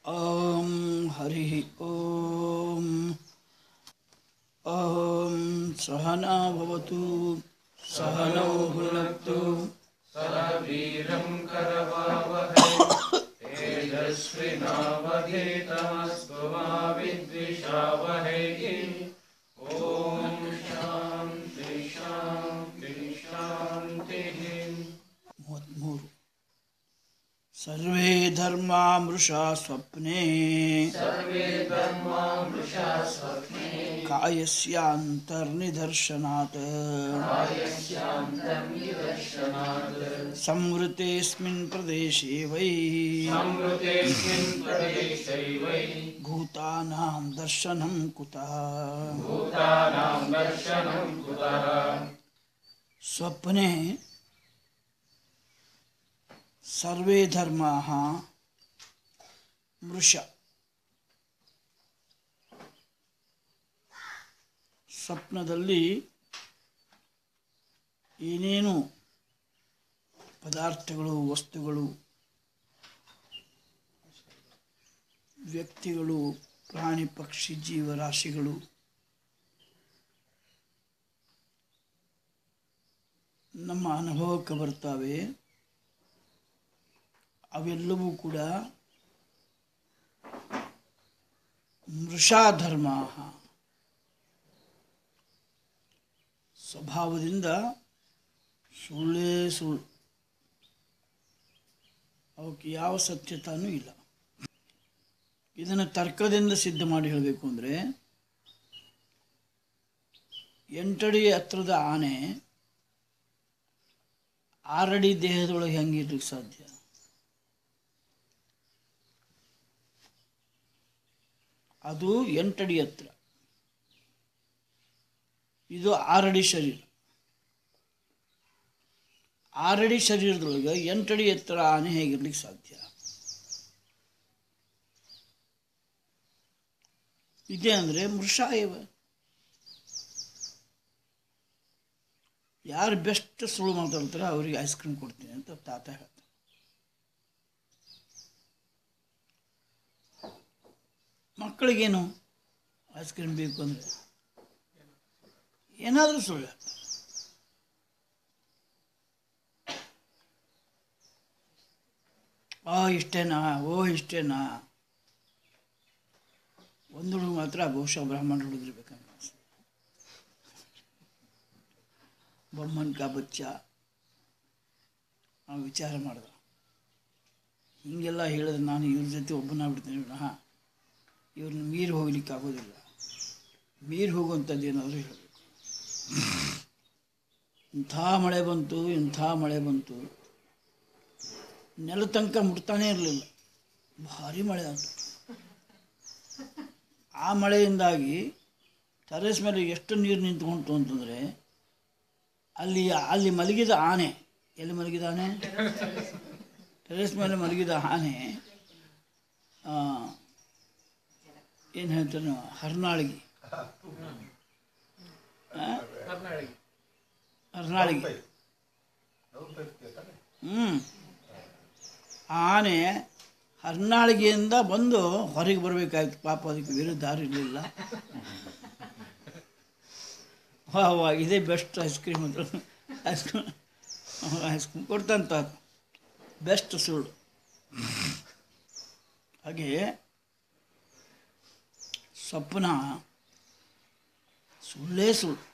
ॐ हरिः ॐ ॐ सहना भवतु सहनौ भुनक्तु ಮೂವತ್ಮೂರು ಸರ್ವೇ ಧರ್ಮ ಮೃಷಾ ಸ್ವಪ್ನೆ ಕಾಯಸ್ಯಾಂತರ್ನಿದರ್ಶನಾತ್ ಸಂವೃತೆಸ್ಮಿನ್ ಪ್ರದೇಶೇ ವೈ ಭೂತಾನಾಂ ದರ್ಶನಂ ಕುತಃ ಸ್ವಪ್ನೆ ಸರ್ವೇ ಧರ್ಮಾ ಮೃಷ ಸ್ವಪ್ನದಲ್ಲಿ ಏನೇನು ಪದಾರ್ಥಗಳು ವಸ್ತುಗಳು ವ್ಯಕ್ತಿಗಳು ಪ್ರಾಣಿ ಪಕ್ಷಿ ಜೀವರಾಶಿಗಳು ನಮ್ಮ ಅನುಭವಕ್ಕೆ ಬರ್ತಾವೆ ಅವೆಲ್ಲವೂ ಕೂಡ ಮೃಷಾಧರ್ಮ ಸ್ವಭಾವದಿಂದ ಸುಳ್ಳೇ ಸುಳ್ಳು ಅವಕ್ಕೆ ಯಾವ ಸತ್ಯತಾನೂ ಇಲ್ಲ ಇದನ್ನು ತರ್ಕದಿಂದ ಸಿದ್ಧ ಮಾಡಿ ಹೇಳಬೇಕು ಅಂದರೆ ಎಂಟಡಿ ಹತ್ರದ ಆನೆ ಆರಡಿ ದೇಹದೊಳಗೆ ಹೆಂಗಿರ್ಲಿಕ್ಕೆ ಸಾಧ್ಯ ಅದು ಎಂಟಡಿ ಎತ್ತರ ಇದು ಆರಡಿ ಶರೀರ ಆರಡಿ ಶರೀರದೊಳಗೆ ಎಂಟಡಿ ಎತ್ತರ ಆನೆ ಹೇಗಿರ್ಲಿಕ್ಕೆ ಸಾಧ್ಯ ಇದೇ ಅಂದರೆ ಮೃಷಾಯವ ಯಾರು ಬೆಸ್ಟ್ ಸುಳ್ಳು ಮಾತಾಡ್ತಾರೆ ಅವರಿಗೆ ಐಸ್ ಕ್ರೀಮ್ ಕೊಡ್ತೀನಿ ಅಂತ ತಾತ ಹೇಳ್ತಾರೆ ಮಕ್ಕಳಿಗೇನು ಐಸ್ ಕ್ರೀಮ್ ಬೇಕು ಅಂದರೆ ಏನಾದರೂ ಸುಳ್ಳು ಹೇಳ್ತಾರೆ ಆ ಇಷ್ಟೇನಾ ಓ ಇಷ್ಟೇನಾ ಒಂದು ಹುಡುಗ ಮಾತ್ರ ಬಹುಶಃ ಬ್ರಾಹ್ಮಣ ಹುಡುಗಿರ್ಬೇಕಂತ ಅನ್ಸುತ್ತೆ ಬೊಮ್ಮನ್ ಕಾ ಬಚ್ಚ ನಾವು ವಿಚಾರ ಮಾಡ್ದ ಹೀಗೆಲ್ಲ ಹೇಳಿದ್ರೆ ನಾನು ಇವ್ರ ಜೊತೆ ಒಬ್ಬನಾಗ್ಬಿಡ್ತೀನಿ ವಿನಃ ಇವ್ರನ್ನ ಮೀರಿ ಹೋಗ್ಲಿಕ್ಕೆ ಆಗೋದಿಲ್ಲ ಮೀರಿ ಹೋಗುವಂಥದ್ದು ಏನಾದರೂ ಹೇಳಬೇಕು ಇಂಥ ಮಳೆ ಬಂತು ಇಂಥ ಮಳೆ ಬಂತು ನೆಲ ತನಕ ಮುಟ್ತಾನೇ ಇರಲಿಲ್ಲ ಭಾರಿ ಮಳೆ ಆಯಿತು ಆ ಮಳೆಯಿಂದಾಗಿ ಟೆರೆಸ್ ಮೇಲೆ ಎಷ್ಟು ನೀರು ನಿಂತ್ಕೊಂತು ಅಂತಂದರೆ ಅಲ್ಲಿ ಅಲ್ಲಿ ಮಲಗಿದ ಆನೆ ಎಲ್ಲಿ ಮಲಗಿದ ಆನೆ ಟೆರೆಸ್ ಮೇಲೆ ಮಲಗಿದ ಆನೆ ಏನು ಹೇಳ್ತಾರೆ ನಾವು ಹರ್ನಾಳಿಗೆ ಆ? ಹರ್ನಾಳಿಗೆ ಹ್ಞೂ ಆನೆ ಹರ್ನಾಳಿಗೆಯಿಂದ ಬಂದು ಹೊರಗೆ ಬರಬೇಕಾಯ್ತು ಪಾಪ ಅದಕ್ಕೆ ಬೇರೆ ದಾರಿ ಇರಲಿಲ್ಲ ವಾ ವಾ ಇದೇ ಬೆಸ್ಟ್ ಐಸ್ ಕ್ರೀಮ್ ಅಂತ ಐಸ್ ಕ್ರೀಮ್ ಐಸ್ ಕ್ರೀಮ್ ಕೊಡ್ತಂತ ಬೆಸ್ಟ್ ಸುಳ್ಳು ಹಾಗೆ ಸ್ವಪ್ನ ಸುಳ್ಳೇ ಸುಳ್ಳು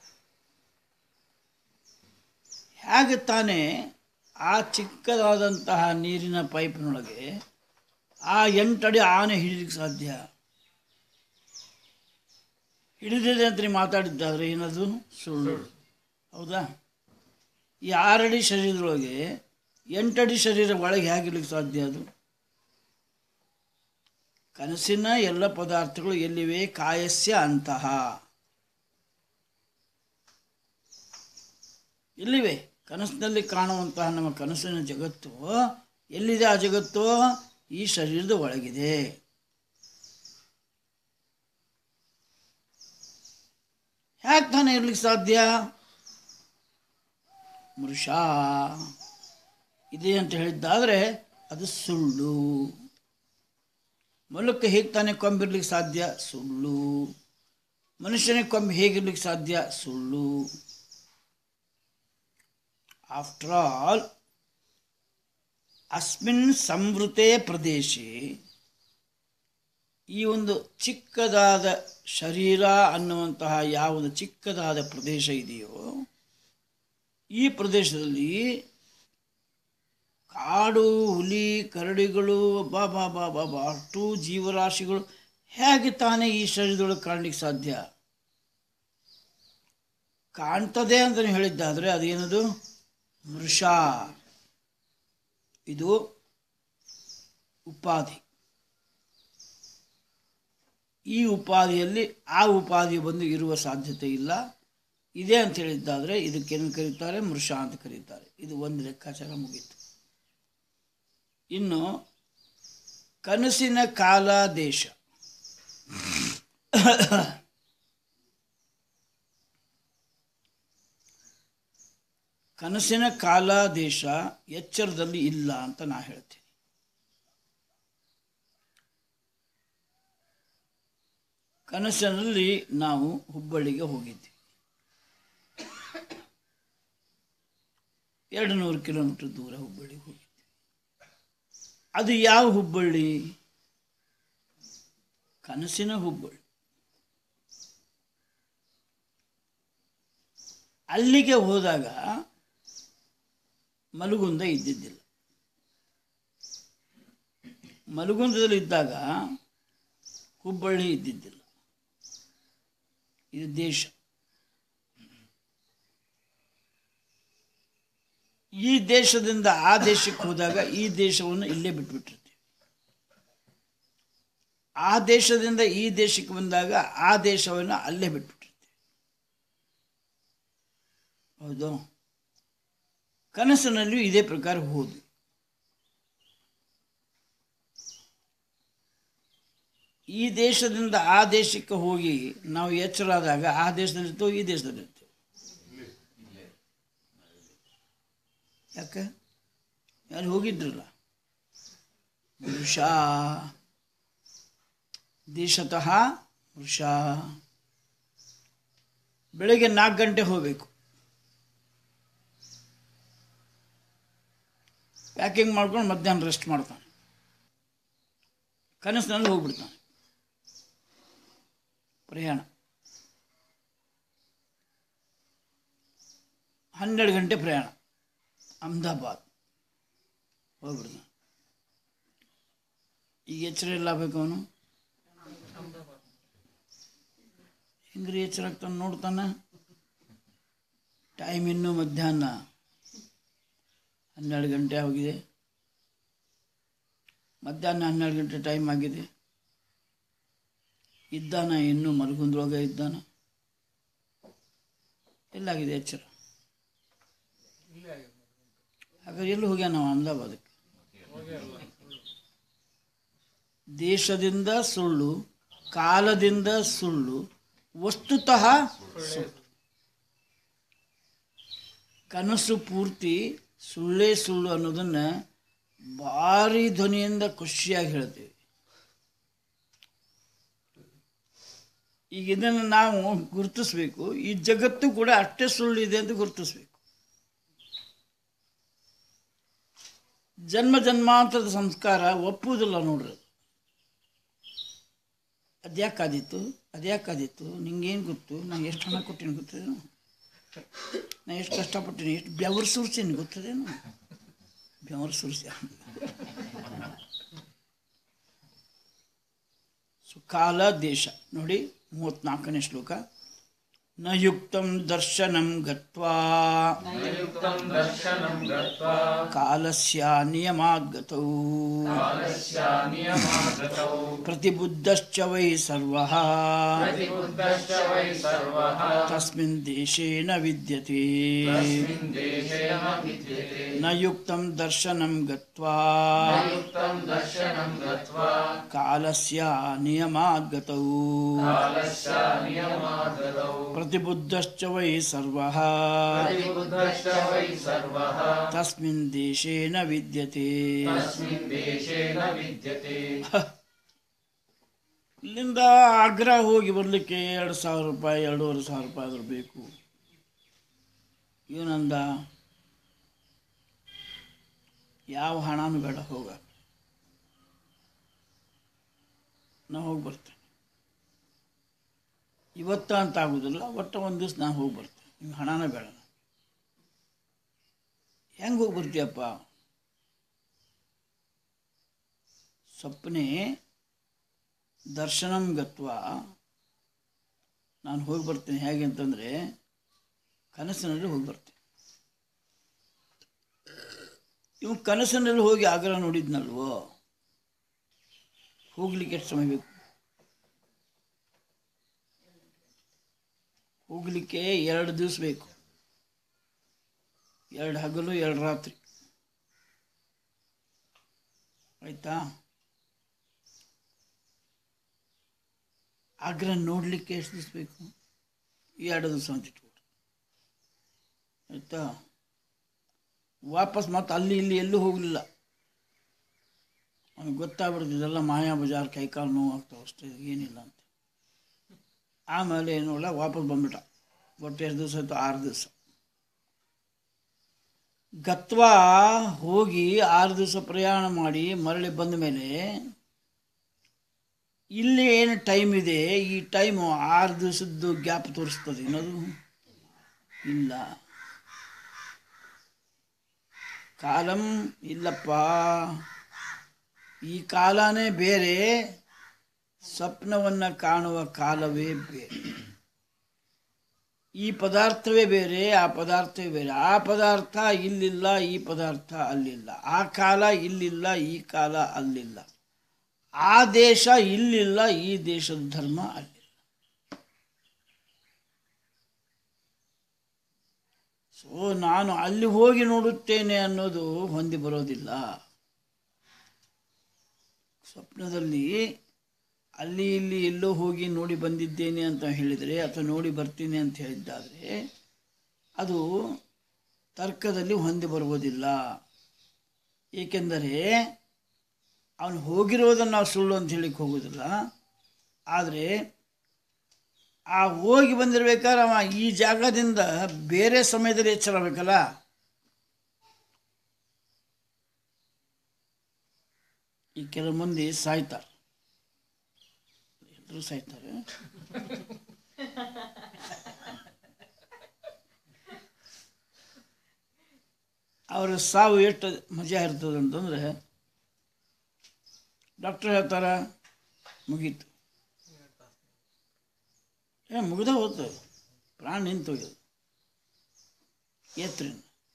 ಹೇಗೆ ತಾನೇ ಆ ಚಿಕ್ಕದಾದಂತಹ ನೀರಿನ ಪೈಪಿನೊಳಗೆ ಆ ಎಂಟಡಿ ಆನೆ ಹಿಡಿಲಿಕ್ಕೆ ಸಾಧ್ಯ ಹಿಡಿದಿದೆ ಅಂತ ನೀವು ಮಾತಾಡಿದ್ದಾದ್ರೆ ಏನದು ಸುಳ್ಳು ಹೌದಾ ಈ ಆರಡಿ ಶರೀರದೊಳಗೆ ಎಂಟಡಿ ಶರೀರ ಒಳಗೆ ಹೇಗಿರ್ಲಿಕ್ಕೆ ಸಾಧ್ಯ ಅದು ಕನಸಿನ ಎಲ್ಲ ಪದಾರ್ಥಗಳು ಎಲ್ಲಿವೆ ಕಾಯಸ್ಯ ಅಂತಹ ಎಲ್ಲಿವೆ ಕನಸಿನಲ್ಲಿ ಕಾಣುವಂತಹ ನಮ್ಮ ಕನಸಿನ ಜಗತ್ತು ಎಲ್ಲಿದೆ ಆ ಜಗತ್ತು ಈ ಶರೀರದ ಒಳಗಿದೆ ಯಾಕೆ ತಾನೇ ಇರ್ಲಿಕ್ಕೆ ಸಾಧ್ಯ ಮೃಷಾ ಇದೆ ಅಂತ ಹೇಳಿದ್ದಾದರೆ ಅದು ಸುಳ್ಳು ಮೊಲಕ್ಕೆ ಹೇಗೆ ತಾನೇ ಕೊಂಬಿರ್ಲಿಕ್ಕೆ ಸಾಧ್ಯ ಸುಳ್ಳು ಮನುಷ್ಯನಿಗೆ ಕೊಂಬು ಹೇಗಿರ್ಲಿಕ್ಕೆ ಸಾಧ್ಯ ಸುಳ್ಳು ಆಫ್ಟರ್ ಆಲ್ ಅಸ್ಮಿನ್ ಸಂವೃತೆ ಪ್ರದೇಶೆ ಈ ಒಂದು ಚಿಕ್ಕದಾದ ಶರೀರ ಅನ್ನುವಂತಹ ಯಾವುದು ಚಿಕ್ಕದಾದ ಪ್ರದೇಶ ಇದೆಯೋ ಈ ಪ್ರದೇಶದಲ್ಲಿ ಕಾಡು ಹುಲಿ ಕರಡಿಗಳು ಬಾ ಬಾ ಬಾ ಬಾ ಬಾ ಅಷ್ಟು ಜೀವರಾಶಿಗಳು ಹೇಗೆ ತಾನೇ ಈ ಶರೀರದೊಳಗೆ ಕಾಣಲಿಕ್ಕೆ ಸಾಧ್ಯ ಕಾಣ್ತದೆ ಅಂತ ಹೇಳಿದ್ದಾದರೆ ಅದೇನದು ವೃಷ ಇದು ಉಪಾಧಿ ಈ ಉಪಾಧಿಯಲ್ಲಿ ಆ ಉಪಾಧಿ ಬಂದು ಇರುವ ಸಾಧ್ಯತೆ ಇಲ್ಲ ಇದೆ ಅಂತ ಹೇಳಿದ್ದಾದರೆ ಇದಕ್ಕೇನು ಕರೀತಾರೆ ಮೃಷ ಅಂತ ಕರೀತಾರೆ ಇದು ಒಂದು ಲೆಕ್ಕಾಚಾರ ಮುಗೀತು ಇನ್ನು ಕನಸಿನ ಕಾಲ ದೇಶ ಕನಸಿನ ಕಾಲ ದೇಶ ಎಚ್ಚರದಲ್ಲಿ ಇಲ್ಲ ಅಂತ ನಾ ಹೇಳ್ತೀನಿ ಕನಸಿನಲ್ಲಿ ನಾವು ಹುಬ್ಬಳ್ಳಿಗೆ ಹೋಗಿದ್ವಿ ಎರಡು ನೂರು ಕಿಲೋಮೀಟರ್ ದೂರ ಹುಬ್ಬಳ್ಳಿಗೆ ಹೋಗಿದ್ವಿ ಅದು ಯಾವ ಹುಬ್ಬಳ್ಳಿ ಕನಸಿನ ಹುಬ್ಬಳ್ಳಿ ಅಲ್ಲಿಗೆ ಹೋದಾಗ ಮಲಗುಂದ ಇದ್ದಿದ್ದಿಲ್ಲ ಮಲಗುಂದದಲ್ಲಿ ಇದ್ದಾಗ ಹುಬ್ಬಳ್ಳಿ ಇದ್ದಿದ್ದಿಲ್ಲ ಇದು ದೇಶ ಈ ದೇಶದಿಂದ ಆ ದೇಶಕ್ಕೆ ಹೋದಾಗ ಈ ದೇಶವನ್ನು ಇಲ್ಲೇ ಬಿಟ್ಬಿಟ್ಟಿರ್ತೀವಿ ಆ ದೇಶದಿಂದ ಈ ದೇಶಕ್ಕೆ ಬಂದಾಗ ಆ ದೇಶವನ್ನು ಅಲ್ಲೇ ಬಿಟ್ಬಿಟ್ಟಿರ್ತೀವಿ ಹೌದು ಕನಸಿನಲ್ಲಿಯೂ ಇದೇ ಪ್ರಕಾರ ಹೋದ್ವಿ ಈ ದೇಶದಿಂದ ಆ ದೇಶಕ್ಕೆ ಹೋಗಿ ನಾವು ಎಚ್ಚರಾದಾಗ ಆ ದೇಶದಲ್ಲಿರ್ತೇವೆ ಈ ದೇಶದಲ್ಲಿರ್ತೇವೆ ಯಾಕೆ ಯಾರು ಹೋಗಿದ್ರಲ್ಲ ವೃಷ ದೇಶತಃ ವೃಷ ಬೆಳಗ್ಗೆ ನಾಲ್ಕು ಗಂಟೆ ಹೋಗಬೇಕು ಪ್ಯಾಕಿಂಗ್ ಮಾಡ್ಕೊಂಡು ಮಧ್ಯಾಹ್ನ ರೆಸ್ಟ್ ಮಾಡ್ತಾನೆ ಕನಸಿನಲ್ಲಿ ಹೋಗ್ಬಿಡ್ತಾನೆ ಪ್ರಯಾಣ ಹನ್ನೆರಡು ಗಂಟೆ ಪ್ರಯಾಣ ಅಹಮದಾಬಾದ್ ಹೋಗ್ಬಿಡ್ತಾನೆ ಈಗ ಎಚ್ಚರ ಇಲ್ಲ ಬೇಕು ಅವನು ಹೆಂಗ್ರಿ ಎಚ್ಚರ ಆಗ್ತಾನೆ ನೋಡ್ತಾನೆ ಟೈಮ್ ಇನ್ನೂ ಮಧ್ಯಾಹ್ನ ಹನ್ನೆರಡು ಗಂಟೆ ಆಗಿದೆ ಮಧ್ಯಾಹ್ನ ಹನ್ನೆರಡು ಗಂಟೆ ಟೈಮ್ ಆಗಿದೆ ಇದ್ದಾನ ಇನ್ನೂ ಮಲಗುಂದ್ರೊಳಗೆ ಇದ್ದಾನ ಎಲ್ಲಾಗಿದೆ ಎಚ್ಚರ ಹಾಗಾದ್ರೆ ಎಲ್ಲಿ ಹೋಗ್ಯಾನ ನಾವು ಅಹಮದಾಬಾದಕ್ಕೆ ದೇಶದಿಂದ ಸುಳ್ಳು ಕಾಲದಿಂದ ಸುಳ್ಳು ವಸ್ತುತಃ ಸುಳ್ಳು ಕನಸು ಪೂರ್ತಿ ಸುಳ್ಳೇ ಸುಳ್ಳು ಅನ್ನೋದನ್ನು ಭಾರಿ ಧ್ವನಿಯಿಂದ ಖುಷಿಯಾಗಿ ಹೇಳ್ತೀವಿ ಈಗ ಇದನ್ನು ನಾವು ಗುರುತಿಸ್ಬೇಕು ಈ ಜಗತ್ತು ಕೂಡ ಅಷ್ಟೇ ಸುಳ್ಳು ಇದೆ ಅಂತ ಗುರುತಿಸ್ಬೇಕು ಜನ್ಮ ಜನ್ಮಾಂತರದ ಸಂಸ್ಕಾರ ಒಪ್ಪುವುದಿಲ್ಲ ನೋಡ್ರಿ ಅದು. ಅದ್ಯಾಕಾದಿತ್ತು ಅದ್ಯಾಕಾದಿತ್ತು ನಿಂಗೇನು ಗೊತ್ತು ನಾನು ಎಷ್ಟು ಹಣ ಕೊಟ್ಟೀನಿ ಗೊತ್ತದೇನು ನಾ ಎಷ್ಟು ಕಷ್ಟಪಟ್ಟಿನಿ ಎಷ್ಟು ಬೆವರು ಸುರಿಸೀನಿ ಗೊತ್ತದೇನು ಬೆವರು ಸುರಿಸಿ ಸುಕಾಲ ದೇಶ ನೋಡಿ ಮೂವತ್ನಾಲ್ಕನೇ ಶ್ಲೋಕ ನ ಯುಕ್ತಂ ದರ್ಶನಂ ಗತ್ವಾ युक्तं दर्शनं गत्वा ಕಾಲಸ್ಯ ನಿಯಮಾದ್ಗತೌ नियमागतौ ಪ್ರತಿಬುದ್ಧಶ್ಚ ವೈ ಸರ್ವಃ प्रतिबुद्धश्च वै सर्वः ತಸ್ಮಿನ್ ದೇಶೇನ ವಿದ್ಯತೆ तस्मिन् देशे न विद्यते ನ ಯುಕ್ತಂ ದರ್ಶನಂ ಗತ್ವಾ युक्तं दर्शनं गत्वा ಕಾಲಸ್ಯ ನಿಯಮಾದ್ಗತೌ कालस्य नियमागतौ ಪ್ರತಿಬುದ್ಧಶ್ಚ ವೈ ಸರ್ವಃ प्रतिबुद्धश्च वै सर्वः ತಸ್ಮಿನ್ ದೇಶೇನ ವಿದ್ಯತೆ तस्मिन् देशे न विद्यते ಇಲ್ಲಿಂದ ಆಗ್ರಾ ಹೋಗಿ ಬರಲಿಕ್ಕೆ ಎರಡು ಸಾವಿರ ರೂಪಾಯಿ ಎರಡೂವರೆ ಸಾವಿರ ರೂಪಾಯಿ ಆದರೂ ಬೇಕು ಇವನಂದ ಯಾವ ಹಣನೂ ಬೇಡ ಹೋಗ ನಾ ಹೋಗಿ ಬರ್ತೇನೆ ಇವತ್ತ ಅಂತ ಆಗೋದಿಲ್ಲ ಒಟ್ಟು ಒಂದು ದಿವಸ ನಾನು ಹೋಗಿ ಬರ್ತೇನೆ ನಿಮ್ಗೆ ಹಣನೇ ಬೇಡ ಹೆಂಗೆ ಹೋಗಿ ಬರ್ತೀಯಪ್ಪ ಸ್ವಪ್ನೆ ದರ್ಶನಂ ಗತ್ವ ನಾನು ಹೋಗಿ ಬರ್ತೇನೆ ಹೇಗೆ ಅಂತಂದರೆ ಕನಸಿನಲ್ಲಿ ಹೋಗಿ ಬರ್ತೇನೆ ಇವು ಕನಸಿನಲ್ಲಿ ಹೋಗಿ ಆಗ್ರ ನೋಡಿದ್ನಲ್ವೋ ಹೋಗ್ಲಿಕ್ಕೆ ಎಷ್ಟು ಸಮಯ ಬೇಕು ಹೋಗ್ಲಿಕ್ಕೆ ಎರಡು ದಿವಸ ಬೇಕು ಎರಡು ಹಗಲು ಎರಡು ರಾತ್ರಿ ಆಯ್ತಾ ಆಗ್ರ ನೋಡಲಿಕ್ಕೆ ಎಷ್ಟು ದಿವಸ ಬೇಕು ಎರಡು ದಿವಸ ಅಂತ ಇಟ್ಕೊಡು ಆಯ್ತಾ ವಾಪಸ್ ಮತ್ತೆ ಅಲ್ಲಿ ಇಲ್ಲಿ ಎಲ್ಲೂ ಹೋಗಲಿಲ್ಲ ಅವನಿಗೆ ಗೊತ್ತಾಗ್ಬಿಡ್ತು ಇದೆಲ್ಲ ಮಾಯಾ ಬಜಾರ್ ಕೈಕಾಲು ನೋವು ಆಗ್ತಾವೆ ಅಷ್ಟೇ ಏನಿಲ್ಲ ಅಂತ ಆಮೇಲೆ ಏನೋಲ್ಲ ವಾಪಸ್ ಬಂದ್ಬಿಟ್ಟ ಒಟ್ಟು ಎಷ್ಟು ದಿವಸ ಆಯಿತು ಆರು ದಿವಸ ಗತ್ವಾ ಹೋಗಿ ಆರು ದಿವಸ ಪ್ರಯಾಣ ಮಾಡಿ ಮರಳಿ ಬಂದ ಮೇಲೆ ಇಲ್ಲಿ ಏನು ಟೈಮ್ ಇದೆ ಈ ಟೈಮು ಆರು ದಿವಸದ್ದು ಗ್ಯಾಪ್ ತೋರಿಸ್ತದೆ ಏನದು ಇಲ್ಲ ಕಾಲಂ ಇಲ್ಲಪ್ಪ ಈ ಕಾಲನೇ ಬೇರೆ ಸ್ವಪ್ನವನ್ನು ಕಾಣುವ ಕಾಲವೇ ಬೇರೆ ಈ ಪದಾರ್ಥವೇ ಬೇರೆ ಆ ಪದಾರ್ಥವೇ ಬೇರೆ ಆ ಪದಾರ್ಥ ಇಲ್ಲಿಲ್ಲ ಈ ಪದಾರ್ಥ ಅಲ್ಲಿಲ್ಲ ಆ ಕಾಲ ಇಲ್ಲಿಲ್ಲ ಈ ಕಾಲ ಅಲ್ಲಿಲ್ಲ ಆ ದೇಶ ಇಲ್ಲಿಲ್ಲ ಈ ದೇಶದ ಧರ್ಮ ಅಲ್ಲಿಲ್ಲ ಸೊ ನಾನು ಅಲ್ಲಿ ಹೋಗಿ ನೋಡುತ್ತೇನೆ ಅನ್ನೋದು ಹೊಂದಿ ಬರೋದಿಲ್ಲ ಸ್ವಪ್ನದಲ್ಲಿ ಅಲ್ಲಿ ಇಲ್ಲಿ ಎಲ್ಲೋ ಹೋಗಿ ನೋಡಿ ಬಂದಿದ್ದೇನೆ ಅಂತ ಹೇಳಿದರೆ ಅಥವಾ ನೋಡಿ ಬರ್ತೀನಿ ಅಂತ ಹೇಳಿದ್ದಾದರೆ ಅದು ತರ್ಕದಲ್ಲಿ ಹೊಂದಿ ಬರುವುದಿಲ್ಲ ಏಕೆಂದರೆ ಅವನು ಹೋಗಿರೋದನ್ನು ನಾವು ಸುಳ್ಳು ಅಂತ ಹೇಳಿಕ್ಕೆ ಹೋಗೋದಿಲ್ಲ ಆದರೆ ಆ ಹೋಗಿ ಬಂದಿರ್ಬೇಕಾದ್ರೆ ಅವ ಈ ಜಾಗದಿಂದ ಬೇರೆ ಸಮಯದಲ್ಲಿ ಎಚ್ಚರ ಆಗಬೇಕಲ್ಲ ಈ ಕೆಲವು ಮಂದಿ ಸಾಯ್ತಾರೆ ಎಲ್ಲರೂ ಸಾಯ್ತಾರೆ ಅವರ ಸಾವು ಎಷ್ಟು ಮಜಾ ಇರ್ತದೆ ಅಂತಂದರೆ ಡಾಕ್ಟರ್ ಹೇಳ್ತಾರ ಮುಗೀತು ಏ ಮುಗ್ದ ಹೋತು ಪ್ರಾಣ ನಿಂತು ಹೋಗ್ಯದ ಎತ್ರಿ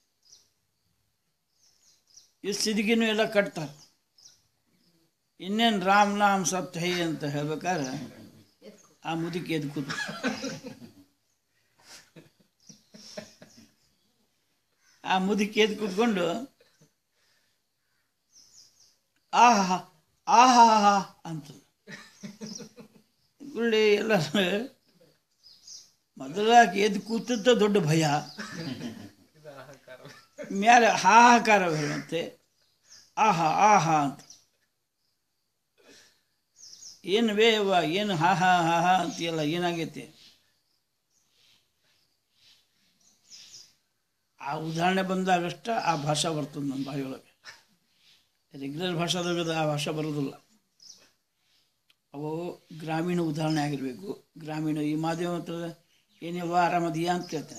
ಈ ಸಿದಿಗಿನೂ ಎಲ್ಲ ಕಟ್ತಾರೆ ಇನ್ನೇನು ರಾಮ್ ನಾಮ್ ಸತ್ ಹೈ ಅಂತ ಹೇಳ್ಬೇಕಾದ್ರೆ ಆ ಮುದುಕಿ ಎದ್ದು ಕೂತು ಆ ಮುದುಕಿ ಎದ್ದು ಕೂತ್ಕೊಂಡು ಆಹಾ ಆಹಾ ಅಂತ ಗುಳ್ಳಿ ಎಲ್ಲ ಮೊದಲಾಗಿ ಎದ್ದು ಕೂತದ್ದ ದೊಡ್ಡ ಭಯ ಮ್ಯಾಲೆ ಹಾಹಾಕಾರ ಹೇಳುತ್ತೆ ಆಹಾ ಆಹಾ ಅಂತ ಏನು ಬೇವ ಏನು ಹಾ ಹಾ ಹಾ ಹಾ ಅಂತೀಯಲ್ಲ ಏನಾಗೈತಿ ಆ ಉದಾಹರಣೆ ಬಂದಾಗಷ್ಟ ಆ ಭಾಷಾ ಬರ್ತದೆ ನಮ್ಮ ಬಾಯಿಯೊಳಗೆ ರೆಗ್ಯುಲರ್ ಭಾಷಾದಾಗ ಆ ಭಾಷೆ ಬರೋದಿಲ್ಲ ಅವು ಗ್ರಾಮೀಣ ಉದಾಹರಣೆ ಆಗಿರಬೇಕು ಗ್ರಾಮೀಣ ಈ ಮಾಧ್ಯಮ ಹತ್ರ ಏನೇವ ಆರಾಮದಿಯಾ ಅಂತ ಕೇಳ್ತೇನೆ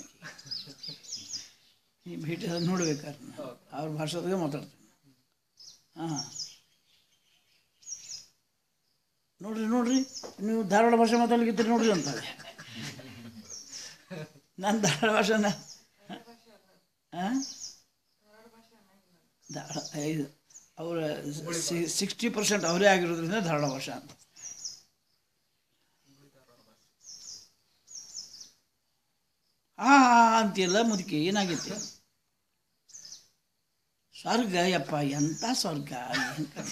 ಈ ಭೇಟಿ ನೋಡ್ಬೇಕಾದ್ರೆ ನಾನು. ಅವ್ರ ಭಾಷಾದಾಗ ಮಾತಾಡ್ತೇನೆ ಹಾಂ ನೋಡ್ರಿ ನೋಡ್ರಿ ನೀವು ಧಾರವಾಡ ಭಾಷೆ ಮಾತಾಡ್ಲಿಕ್ಕೆ ನೋಡ್ರಿ ಅಂತಾರೆ ನಾನು ಧಾರವಾಡ ಭಾಷೆನ ಹಾಂ ಧಾರವಾಡ ಐದು ಅವರ ಸಿಕ್ಸ್ಟಿ ಪರ್ಸೆಂಟ್ ಅವರೇ ಆಗಿರೋದ್ರಿಂದ ಧಾರವಾಡ ಭಾಷೆ ಅಂತ ಆ ಅಂತಿಲ್ಲ ಮುದುಕಿ ಏನಾಗೈತಿ ಸ್ವರ್ಗ ಯಪ್ಪ ಎಂಥ ಸ್ವರ್ಗ ಏನ್ ಕಥೆ?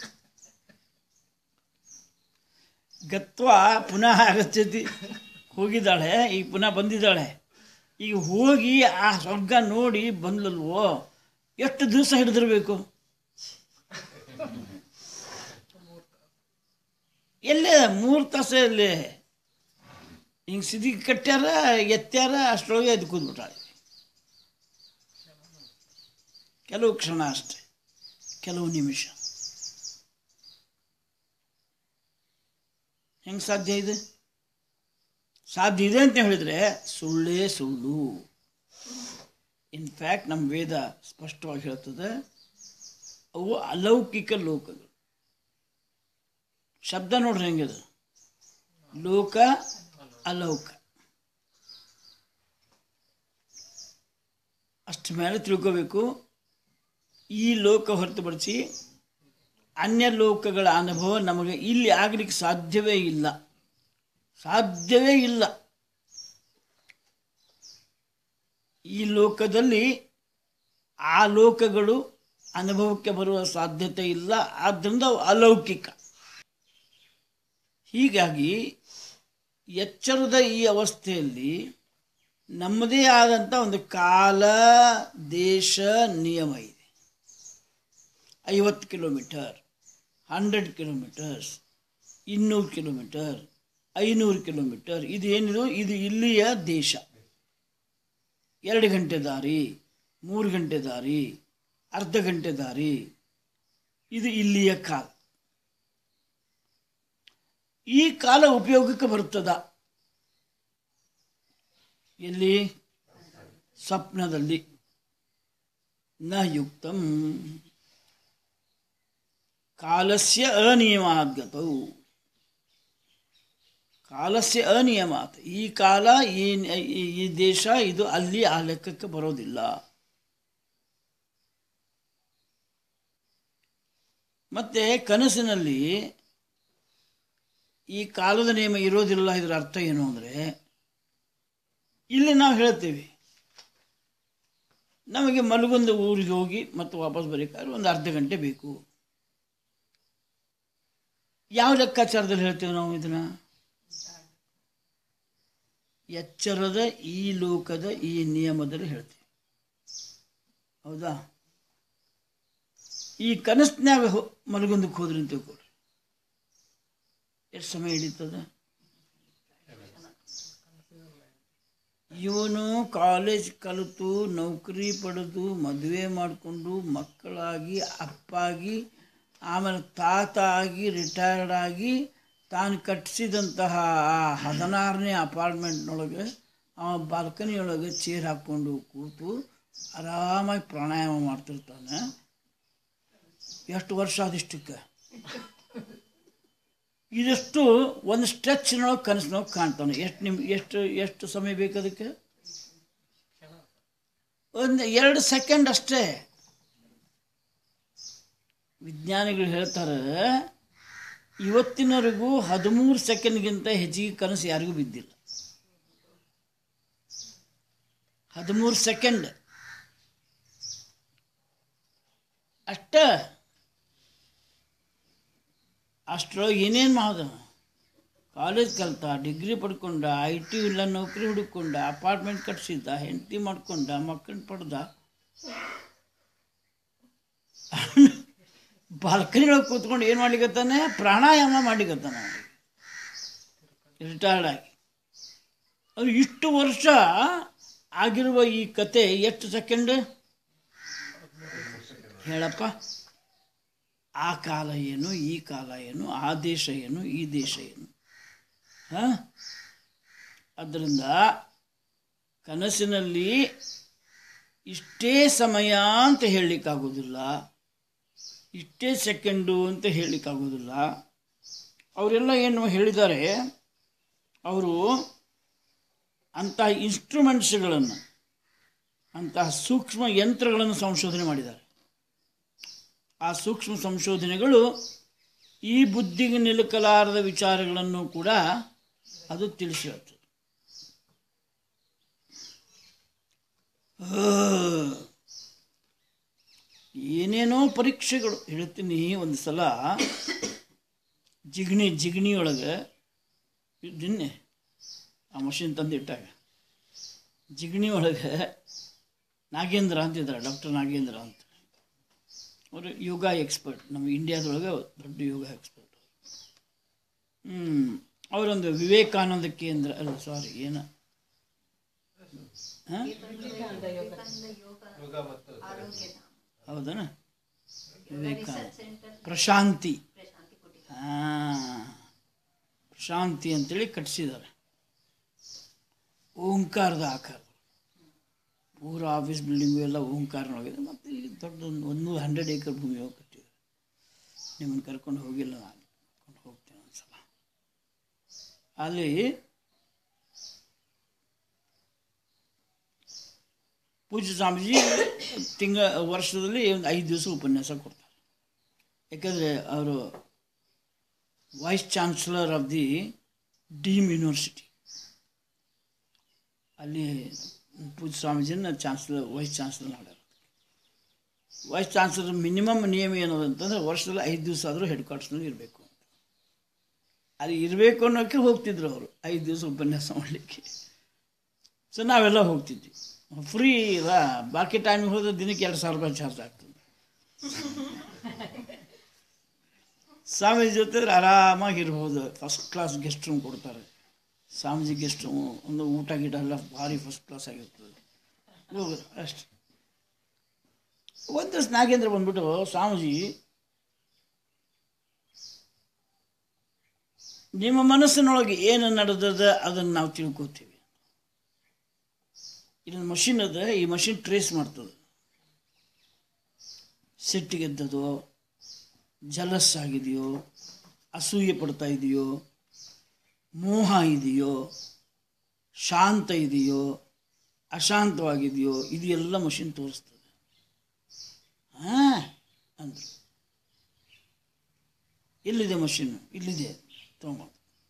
ಗತ್ವ ಪುನಃ ಆಗಚ್ಚತಿ ಹೋಗಿದ್ದಾಳೆ ಈಗ ಪುನಃ ಬಂದಿದ್ದಾಳೆ ಈಗ ಹೋಗಿ ಆ ಸ್ವರ್ಗ ನೋಡಿ ಬಂದ್ಲಲ್ವೋ ಎಷ್ಟು ದಿವಸ ಹಿಡಿದಿರ್ಬೇಕು ಎಲ್ಲೇ ಮೂರು ತಾಸು ಎಲ್ಲೇ ಹಿಂಗೆ ಸಿದಿ ಕಟ್ಟ್ಯಾರ ಎತ್ತ್ಯಾರ ಅಷ್ಟರೊಳಗೆ ಎದ್ದು ಕೂತ್ಬಿಟ್ಟಾಳೆ ಕೆಲವು ಕ್ಷಣ ಅಷ್ಟೆ ಕೆಲವು ನಿಮಿಷ ಹೆಂಗೆ ಸಾಧ್ಯ ಇದೆ ಸಾಧ್ಯ ಇದೆ ಅಂತ ಹೇಳಿದ್ರೆ ಸುಳ್ಳೇ ಸುಳ್ಳು ಇನ್ಫ್ಯಾಕ್ಟ್ ನಮ್ಮ ವೇದ ಸ್ಪಷ್ಟವಾಗಿ ಹೇಳ್ತದೆ ಅವು ಅಲೌಕಿಕ ಲೋಕಗಳು ಶಬ್ದ ನೋಡ್ರಿ ಹೆಂಗಿದೆ ಲೋಕ ಅಲೌಕ ಅಷ್ಟು ಮೇಲೆ ತಿಳ್ಕೋಬೇಕು ಈ ಲೋಕ ಹೊರತುಪಡಿಸಿ ಅನ್ಯ ಲೋಕಗಳ ಅನುಭವ ನಮಗೆ ಇಲ್ಲಿ ಆಗಲಿಕ್ಕೆ ಸಾಧ್ಯವೇ ಇಲ್ಲ ಸಾಧ್ಯವೇ ಇಲ್ಲ ಈ ಲೋಕದಲ್ಲಿ ಆ ಲೋಕಗಳು ಅನುಭವಕ್ಕೆ ಬರುವ ಸಾಧ್ಯತೆ ಇಲ್ಲ ಆದ್ದರಿಂದ ಅವು ಅಲೌಕಿಕ ಹೀಗಾಗಿ ಎಚ್ಚರದ ಈ ಅವಸ್ಥೆಯಲ್ಲಿ ನಮ್ಮದೇ ಆದಂಥ ಒಂದು ಕಾಲ ದೇಶ ನಿಯಮ ಇದೆ ಐವತ್ತು ಕಿಲೋಮೀಟರ್ ಹಂಡ್ರೆಡ್ ಕಿಲೋಮೀಟರ್ಸ್ ಇನ್ನೂರು ಕಿಲೋಮೀಟರ್ ಐನೂರು ಕಿಲೋಮೀಟರ್ ಇದು ಏನಿದು ಇದು ಇಲ್ಲಿಯ ದೇಶ ಎರಡು ಗಂಟೆ ದಾರಿ ಮೂರು ಗಂಟೆ ದಾರಿ ಅರ್ಧ ಗಂಟೆ ದಾರಿ ಇದು ಇಲ್ಲಿಯ ಕಾಲ ಈ ಕಾಲ ಉಪಯೋಗಕ್ಕೆ ಬರುತ್ತದ ಎಲ್ಲಿ ಸ್ವಪ್ನದಲ್ಲಿ ನ ಯುಕ್ತಂ ಕಾಲಸ್ಯ ಅನಿಯಮಾದ್ಗತವು ಕಾಲಸ್ಯ ಅನಿಯಮಾತ್ ಈ ಕಾಲ ಈ ಈ- ಈ ದೇಶ ಇದು ಅಲ್ಲಿ ಆ ಲೆಕ್ಕಕ್ಕೆ ಬರೋದಿಲ್ಲ ಮತ್ತೆ ಕನಸಿನಲ್ಲಿ ಈ ಕಾಲದ ನಿಯಮ ಇರೋದಿಲ್ಲ ಇದರ ಅರ್ಥ ಏನು ಅಂದರೆ ಇಲ್ಲಿ ನಾವು ಹೇಳ್ತೀವಿ ನಮಗೆ ಮಲಗೊಂದು ಊರಿಗೆ ಹೋಗಿ ಮತ್ತು ವಾಪಸ್ ಬರಬೇಕಾದ್ರೆ ಒಂದು ಅರ್ಧ ಗಂಟೆ ಬೇಕು ಯಾವ ಲೆಕ್ಕಾಚಾರದಲ್ಲಿ ಹೇಳ್ತೇವೆ ನಾವು ಇದನ್ನ ಎಚ್ಚರದ ಈ ಲೋಕದ ಈ ನಿಯಮದಲ್ಲಿ ಹೇಳ್ತೀವಿ ಹೌದಾ ಈ ಕನಸಿನಾಗ ಹೋ ಮಲಗೊಂದಕ್ಕೆ ಹೋದ್ರಿ ಅಂತ ತಿಳ್ಕೊಳ್ರಿ ಎಷ್ಟು ಸಮಯ ಹಿಡಿತದ ಇವನು ಕಾಲೇಜ್ ಕಲಿತು ನೌಕರಿ ಪಡೆದು ಮದುವೆ ಮಾಡಿಕೊಂಡು ಮಕ್ಕಳಾಗಿ ಅಪ್ಪಾಗಿ ಆಮೇಲೆ ತಾತ ಆಗಿ ರಿಟೈರ್ಡ್ ಆಗಿ ತಾನು ಕಟ್ಟಿಸಿದಂತಹ ಆ ಹದಿನಾರನೇ ಅಪಾರ್ಟ್ಮೆಂಟ್ನೊಳಗೆ ಆ ಬಾಲ್ಕನಿಯೊಳಗೆ ಚೇರ್ ಹಾಕ್ಕೊಂಡು ಕೂತು ಆರಾಮಾಗಿ ಪ್ರಾಣಾಯಾಮ ಮಾಡ್ತಿರ್ತಾನೆ ಎಷ್ಟು ವರ್ಷ ಅದಿಷ್ಟಕ್ಕೆ ಇದಷ್ಟು ಒಂದು ಸ್ಟ್ರೆಚ್ನೊಳಗೆ ಕನಸಿನೊಳಗೆ ಕಾಣ್ತಾನೆ ಎಷ್ಟು ನಿಮ್ ಎಷ್ಟು ಎಷ್ಟು ಸಮಯ ಬೇಕು ಅದಕ್ಕೆ ಒಂದು ಎರಡು ಸೆಕೆಂಡ್ ಅಷ್ಟೇ ವಿಜ್ಞಾನಿಗಳು ಹೇಳ್ತಾರೆ ಇವತ್ತಿನವರೆಗೂ ಹದಿಮೂರು ಸೆಕೆಂಡ್ಗಿಂತ ಹೆಚ್ಚಿಗೆ ಕನಸು ಯಾರಿಗೂ ಬಿದ್ದಿಲ್ಲ ಹದಿಮೂರು ಸೆಕೆಂಡ್ ಅಷ್ಟ ಅಷ್ಟರೊಳಗೆ ಏನೇನು ಮಾಡ್ದ ಕಾಲೇಜ್ ಕಲ್ತ ಡಿಗ್ರಿ ಪಡ್ಕೊಂಡ ಐ ಟಿ ಇಲ್ಲ ನೌಕರಿ ಹುಡುಕೊಂಡ ಅಪಾರ್ಟ್ಮೆಂಟ್ ಕಟ್ಸಿದ್ದ ಹೆಂಡತಿ ಮಾಡ್ಕೊಂಡ ಮಕ್ಕಳನ್ನ ಪಡ್ದ ಬಾಲ್ಕನಿ ಒಳಗೆ ಕೂತ್ಕೊಂಡು ಏನು ಮಾಡ್ಲಿಕತ್ತಾನೆ ಪ್ರಾಣಾಯಾಮ ಮಾಡ್ಲಿಕತ್ತಾನೆ ರಿಟೈರ್ಡ್ ಆಗಿ ಅದು ಇಷ್ಟು ವರ್ಷ ಆಗಿರುವ ಈ ಕತೆ ಎಷ್ಟು ಸೆಕೆಂಡ್ ಹೇಳಪ್ಪ ಆ ಕಾಲ ಏನು ಈ ಕಾಲ ಏನು ಆ ದೇಶ ಏನು ಈ ದೇಶ ಏನು ಹಾಂ ಅದರಿಂದ ಕನಸಿನಲ್ಲಿ ಇಷ್ಟೇ ಸಮಯ ಅಂತ ಹೇಳಲಿಕ್ಕಾಗೋದಿಲ್ಲ ಇಷ್ಟೇ ಸೆಕೆಂಡು ಅಂತ ಹೇಳಲಿಕ್ಕಾಗೋದಿಲ್ಲ ಅವರೆಲ್ಲ ಏನು ಹೇಳಿದ್ದಾರೆ ಅವರು ಅಂತಹ ಇನ್ಸ್ಟ್ರೂಮೆಂಟ್ಸ್ಗಳನ್ನು ಅಂತಹ ಸೂಕ್ಷ್ಮ ಯಂತ್ರಗಳನ್ನು ಸಂಶೋಧನೆ ಮಾಡಿದ್ದಾರೆ ಆ ಸೂಕ್ಷ್ಮ ಸಂಶೋಧನೆಗಳು ಈ ಬುದ್ಧಿಗೆ ನಿಲುಕಲಾರದ ವಿಚಾರಗಳನ್ನು ಕೂಡ ಅದು ತಿಳಿಸಿ ಹೇಳ್ತದೆ ಆ, ಏನೇನೋ ಪರೀಕ್ಷೆಗಳು ಹೇಳ್ತೀನಿ ಒಂದು ಸಲ ಜಿಗಣಿ ಜಿಗಣಿಯೊಳಗೆ ನಿನ್ನೆ ಆ ಮಷಿನ್ ತಂದಿಟ್ಟಾಗ ಜಿಗಣಿ ಒಳಗೆ ನಾಗೇಂದ್ರ ಅಂತಿದ್ದಾರೆ ಡಾಕ್ಟರ್ ನಾಗೇಂದ್ರ ಅಂತ ಅವರು ಯೋಗ ಎಕ್ಸ್ಪರ್ಟ್ ನಮ್ಮ ಇಂಡಿಯಾದೊಳಗೆ ದೊಡ್ಡ ಯೋಗ ಎಕ್ಸ್ಪರ್ಟ್ ಹ್ಮ್ ಅವರೊಂದು ವಿವೇಕಾನಂದ ಕೇಂದ್ರ ಅಲ್ಲ ಸಾರಿ ಏನ ಹಾ? ಹೌದನ ವಿವೇಕಾನಂದ ಪ್ರಶಾಂತಿ ಹಾ ಪ್ರಶಾಂತಿ ಅಂತೇಳಿ ಕಟ್ಟಿಸಿದ್ದಾರೆ ಓಂಕಾರದ ಆಕಾರ ಪೂರ ಆಫೀಸ್ ಬಿಲ್ಡಿಂಗು ಎಲ್ಲ ಓಂಕಾರನೊಳಗಿದೆ ಮತ್ತು ಇಲ್ಲಿ ದೊಡ್ಡ ಒಂದು ಒಂದು ಹಂಡ್ರೆಡ್ ಏಕರ್ ಭೂಮಿ ಹೋಗಿ ಕಟ್ಟಿದ್ದಾರೆ ನಿಮ್ಮನ್ನು ಕರ್ಕೊಂಡು ಹೋಗಿಲ್ಲ ನಾನು ಕರ್ಕೊಂಡು ಹೋಗ್ತೇನೆ ಒಂದ್ಸಲ ಅಲ್ಲಿ ಪೂಜ್ಯ ಸ್ವಾಮೀಜಿ ತಿಂಗ ವರ್ಷದಲ್ಲಿ ಒಂದು ಐದು ದಿವಸ ಉಪನ್ಯಾಸ ಕೊಡ್ತಾರೆ ಯಾಕಂದರೆ ಅವರು vice chancellor of the deemed university ಅಲ್ಲಿ ಪೂಜ್ಯ ಸ್ವಾಮೀಜಿನ ಚಾನ್ಸಲರ್ ವೈಸ್ ಚಾನ್ಸಲರ್ ಮಾಡ್ಯಾರ ವೈಸ್ ಚಾನ್ಸಲರ್ ಮಿನಿಮಮ್ ನಿಯಮ ಏನದು ಅಂತಂದ್ರೆ ವರ್ಷದಲ್ಲಿ ಐದು ದಿವಸ ಆದರೂ ಹೆಡ್ ಕ್ವಾರ್ಟರ್ಸ್ನಲ್ಲಿ ಇರಬೇಕು ಅಂತ ಅಲ್ಲಿ ಇರಬೇಕು ಅನ್ನೋಕ್ಕೆ ಹೋಗ್ತಿದ್ರು ಅವರು ಐದು ದಿವಸ ಉಪನ್ಯಾಸ ಮಾಡಲಿಕ್ಕೆ ಸೊ ನಾವೆಲ್ಲ ಹೋಗ್ತಿದ್ವಿ ಫ್ರೀ ಇಲ್ಲ ಬಾಕಿ ಟೈಮಿಗೆ ಹೋದ್ರೆ ದಿನಕ್ಕೆ ಎರಡು ಸಾವಿರ ರೂಪಾಯಿ ಚಾರ್ಜ್ ಆಗ್ತದೆ ಸ್ವಾಮೀಜಿ ಜೊತೆ ಆರಾಮಾಗಿ ಇರ್ಬೋದು ಫಸ್ಟ್ ಕ್ಲಾಸ್ ಗೆಸ್ಟ್ ರೂಮ್ ಕೊಡ್ತಾರೆ ಸ್ವಾಮೀಜಿ ಗೆಸ್ಟ್ ರೂಮು ಒಂದು ಊಟ ಗೀಟ ಎಲ್ಲ ಭಾರಿ ಫಸ್ಟ್ ಕ್ಲಾಸ್ ಆಗಿರ್ತದೆ ಹೋಗೋದು ಅಷ್ಟೆ ಒಂದು ದಿವಸ ನಾಗೇಂದ್ರ ಬಂದ್ಬಿಟ್ಟು ಸ್ವಾಮೀಜಿ ನಿಮ್ಮ ಮನಸ್ಸಿನೊಳಗೆ ಏನು ನಡೆದದ ಅದನ್ನು ನಾವು ತಿಳ್ಕೊತೀವಿ ಇಲ್ಲೊಂದು ಮಷಿನ್ ಅದ ಈ ಮಷಿನ್ ಟ್ರೇಸ್ ಮಾಡ್ತದೆ ಸಿಟ್ಟಿಗೆದ್ದದೋ ಜಲಸ್ ಆಗಿದೆಯೋ ಅಸೂಯೆ ಪಡ್ತಾ ಇದೆಯೋ ಮೋಹ ಇದೆಯೋ ಶಾಂತ ಇದೆಯೋ ಅಶಾಂತವಾಗಿದೆಯೋ ಇದು ಎಲ್ಲ ಮಷಿನ್ ತೋರಿಸ್ತದೆ ಹಾಂ ಅಂದರು ಎಲ್ಲಿದೆ ಮಷಿನ್ ಇಲ್ಲಿದೆ ತೊಗೊಂಬ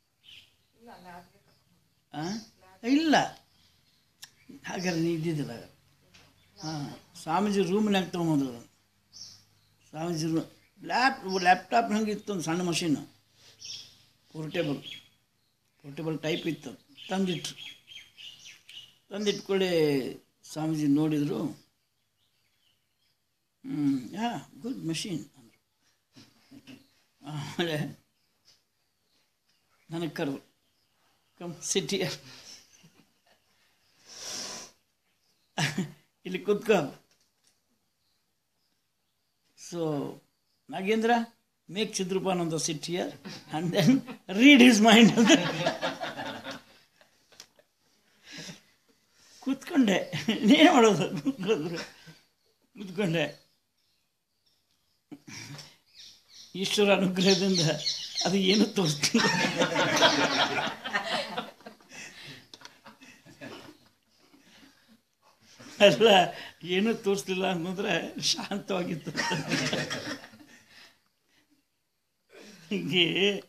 ಹಾಂ ಇಲ್ಲ ಹಾಗಾದ್ರೆ ನೀ ಇದ್ದಿದ್ದಿಲ್ಲ ಹಾಂ ಸ್ವಾಮೀಜಿ ರೂಮ್ನಾಗ ತೊಗೊಂಬಂದ್ರು ಸ್ವಾಮೀಜಿ ರೂ ಲ್ಯಾಪ್ ಲ್ಯಾಪ್ಟಾಪ್ ಹಂಗೆ ಇತ್ತು ಒಂದು ಸಣ್ಣ ಮಷೀನ್ ಪೋರ್ಟೇಬಲ್ ಪೋರ್ಟೇಬಲ್ ಟೈಪ್ ಇತ್ತು ಅದು. ತಂದಿಟ್ರು ತಂದಿಟ್ಕೊಳ್ಳಿ ಸ್ವಾಮೀಜಿ ನೋಡಿದರು ಹ್ಞೂ ಯಾ ಗುಡ್ ಮಷೀನ್ ಅಂದರು ಆಮೇಲೆ ನನಗೆ ಕರೆದು ಕಮ್ ಸಿಟಿ ಇಲ್ಲಿ ಕೂತ್ಕೋ so Nagendra make Chidrupananda sit here and then read his mind ಅಂತ ಕೂತ್ಕೊಂಡೆ ನೀನು ಮಾಡೋದು ಕೂತ್ಕೊಂಡ್ರು ಕೂತ್ಕೊಂಡೆ ಈಶ್ವರ ಅನುಗ್ರಹದಿಂದ ಅದು ಏನು ತೋರಿಸ್ತಿಲ್ಲ ಅಲ್ಲ ಏನೂ ತೋರಿಸ್ಲಿಲ್ಲ ಅನ್ನೋದ್ರೆ ಶಾಂತವಾಗಿತ್ತು ಹೀಗೆ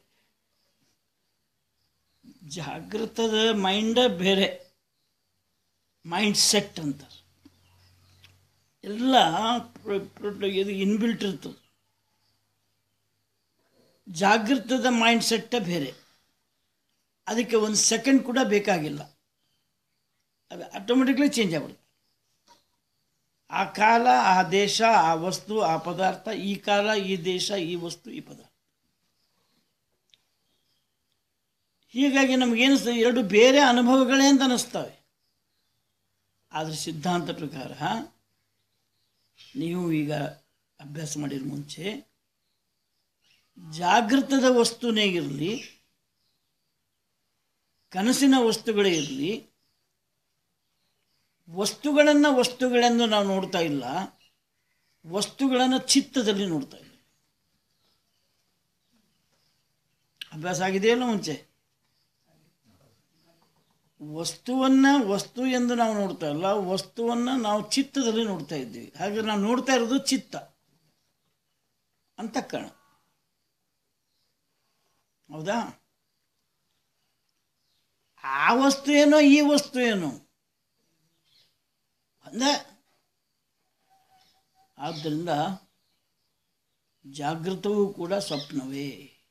ಜಾಗೃತದ ಮೈಂಡ ಬೇರೆ ಮೈಂಡ್ ಸೆಟ್ ಅಂತಾರೆ ಎಲ್ಲ ಪ್ರ- ಪ್ರ- ಇದು ಇನ್ಬಿಲ್ಟ್ ಇರ್ತದೆ ಜಾಗೃತದ ಮೈಂಡ್ ಸೆಟ್ಟೇ ಬೇರೆ ಅದಕ್ಕೆ ಒಂದು ಸೆಕೆಂಡ್ ಕೂಡ ಬೇಕಾಗಿಲ್ಲ ಅದು ಆಟೋಮೆಟಿಕ್ಲಿ ಚೇಂಜ್ ಆಗ್ಬಿಡುತ್ತೆ ಆ ಕಾಲ ಆ ದೇಶ ಆ ವಸ್ತು ಆ ಪದಾರ್ಥ ಈ ಕಾಲ ಈ ದೇಶ ಈ ವಸ್ತು ಈ ಪದಾರ್ಥ ಹೀಗಾಗಿ ನಮಗೇನಿಸ್ತದೆ ಎರಡು ಬೇರೆ ಅನುಭವಗಳೇ ಅಂತ ಅನ್ನಿಸ್ತವೆ ಆದರೆ ಸಿದ್ಧಾಂತ ಪ್ರಕಾರ ನೀವು ಈಗ ಅಭ್ಯಾಸ ಮಾಡಿದ ಮುಂಚೆ ಜಾಗೃತದ ವಸ್ತುನೇ ಇರಲಿ ಕನಸಿನ ವಸ್ತುಗಳೇ ಇರಲಿ ವಸ್ತುಗಳನ್ನು ವಸ್ತುಗಳೆಂದು ನಾವು ನೋಡ್ತಾ ಇಲ್ಲ ವಸ್ತುಗಳನ್ನು ಚಿತ್ತದಲ್ಲಿ ನೋಡ್ತಾ ಇದ್ದೀವಿ ಅಭ್ಯಾಸ ಆಗಿದೆಯಲ್ಲ ಮುಂಚೆ ವಸ್ತುವನ್ನ ವಸ್ತು ಎಂದು ನಾವು ನೋಡ್ತಾ ಇಲ್ಲ ವಸ್ತುವನ್ನ ನಾವು ಚಿತ್ತದಲ್ಲಿ ನೋಡ್ತಾ ಇದ್ದೀವಿ ಹಾಗೆ ನಾವು ನೋಡ್ತಾ ಇರೋದು ಚಿತ್ತ ಅಂತಃಕರಣ ಹೌದಾ ಆ ವಸ್ತು ಏನೋ ಈ ವಸ್ತು ಏನೋ ಅಂದ ಆದ್ದರಿಂದ ಜಾಗೃತವೂ ಕೂಡ ಸ್ವಪ್ನವೇ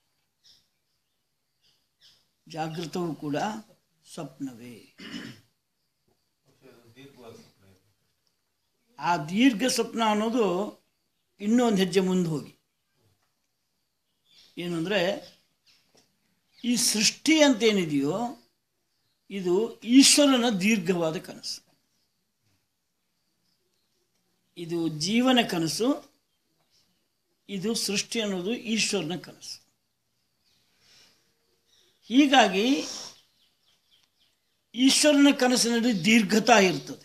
ಜಾಗೃತವೂ ಕೂಡ ಸ್ವಪ್ನವೇ ಆ ದೀರ್ಘ ಸ್ವಪ್ನ ಅನ್ನೋದು ಇನ್ನೂ ಒಂದು ಹೆಜ್ಜೆ ಮುಂದೆ ಹೋಗಿ ಏನು ಅಂದರೆ ಈ ಸೃಷ್ಟಿ ಅಂತೇನಿದೆಯೋ ಇದು ಈಶ್ವರನ ದೀರ್ಘವಾದ ಕನಸು ಇದು ಜೀವನ ಕನಸು ಇದು ಸೃಷ್ಟಿ ಅನ್ನೋದು ಈಶ್ವರನ ಕನಸು ಹೀಗಾಗಿ ಈಶ್ವರನ ಕನಸಿನಲ್ಲಿ ದೀರ್ಘತಾ ಇರ್ತದೆ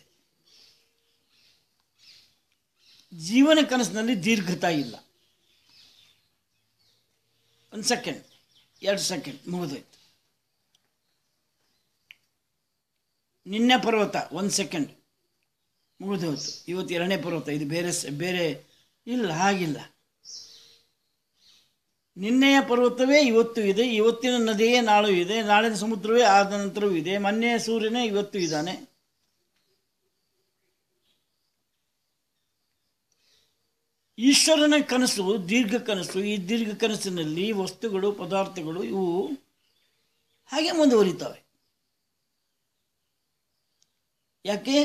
ಜೀವನ ಕನಸಿನಲ್ಲಿ ದೀರ್ಘತಾ ಇಲ್ಲ ಒಂದು ಸೆಕೆಂಡ್ ಎರಡು ಸೆಕೆಂಡ್ ಮುಗಿದೋಯ್ತು ನಿನ್ನೆ ಪರ್ವತ ಒಂದು ಸೆಕೆಂಡ್ ಮುಗಿದೋಯ್ತು ಇವತ್ತು ಎರಡನೇ ಪರ್ವತ ಇದು ಬೇರೆ ಸ- ಬೇರೆ ಇಲ್ಲ ಹಾಗಿಲ್ಲ ನಿನ್ನೆಯ ಪರ್ವತವೇ ಇವತ್ತು ಇದೆ ಇವತ್ತಿನ ನದಿಯೇ ನಾಳು ಇದೆ ನಾಳಿನ ಸಮುದ್ರವೇ ಆದ ನಂತರವೂ ಇದೆ ಮೊನ್ನೆಯ ಸೂರ್ಯನೇ ಇವತ್ತು ಇದ್ದಾನೆ ಈಶ್ವರನ ಕನಸು ದೀರ್ಘ ಕನಸು ಈ ದೀರ್ಘ ಕನಸಿನಲ್ಲಿ ವಸ್ತುಗಳು ಪದಾರ್ಥಗಳು ಇವು ಹಾಗೆ ಮುಂದುವರಿತವೆ ಯಾಕೆ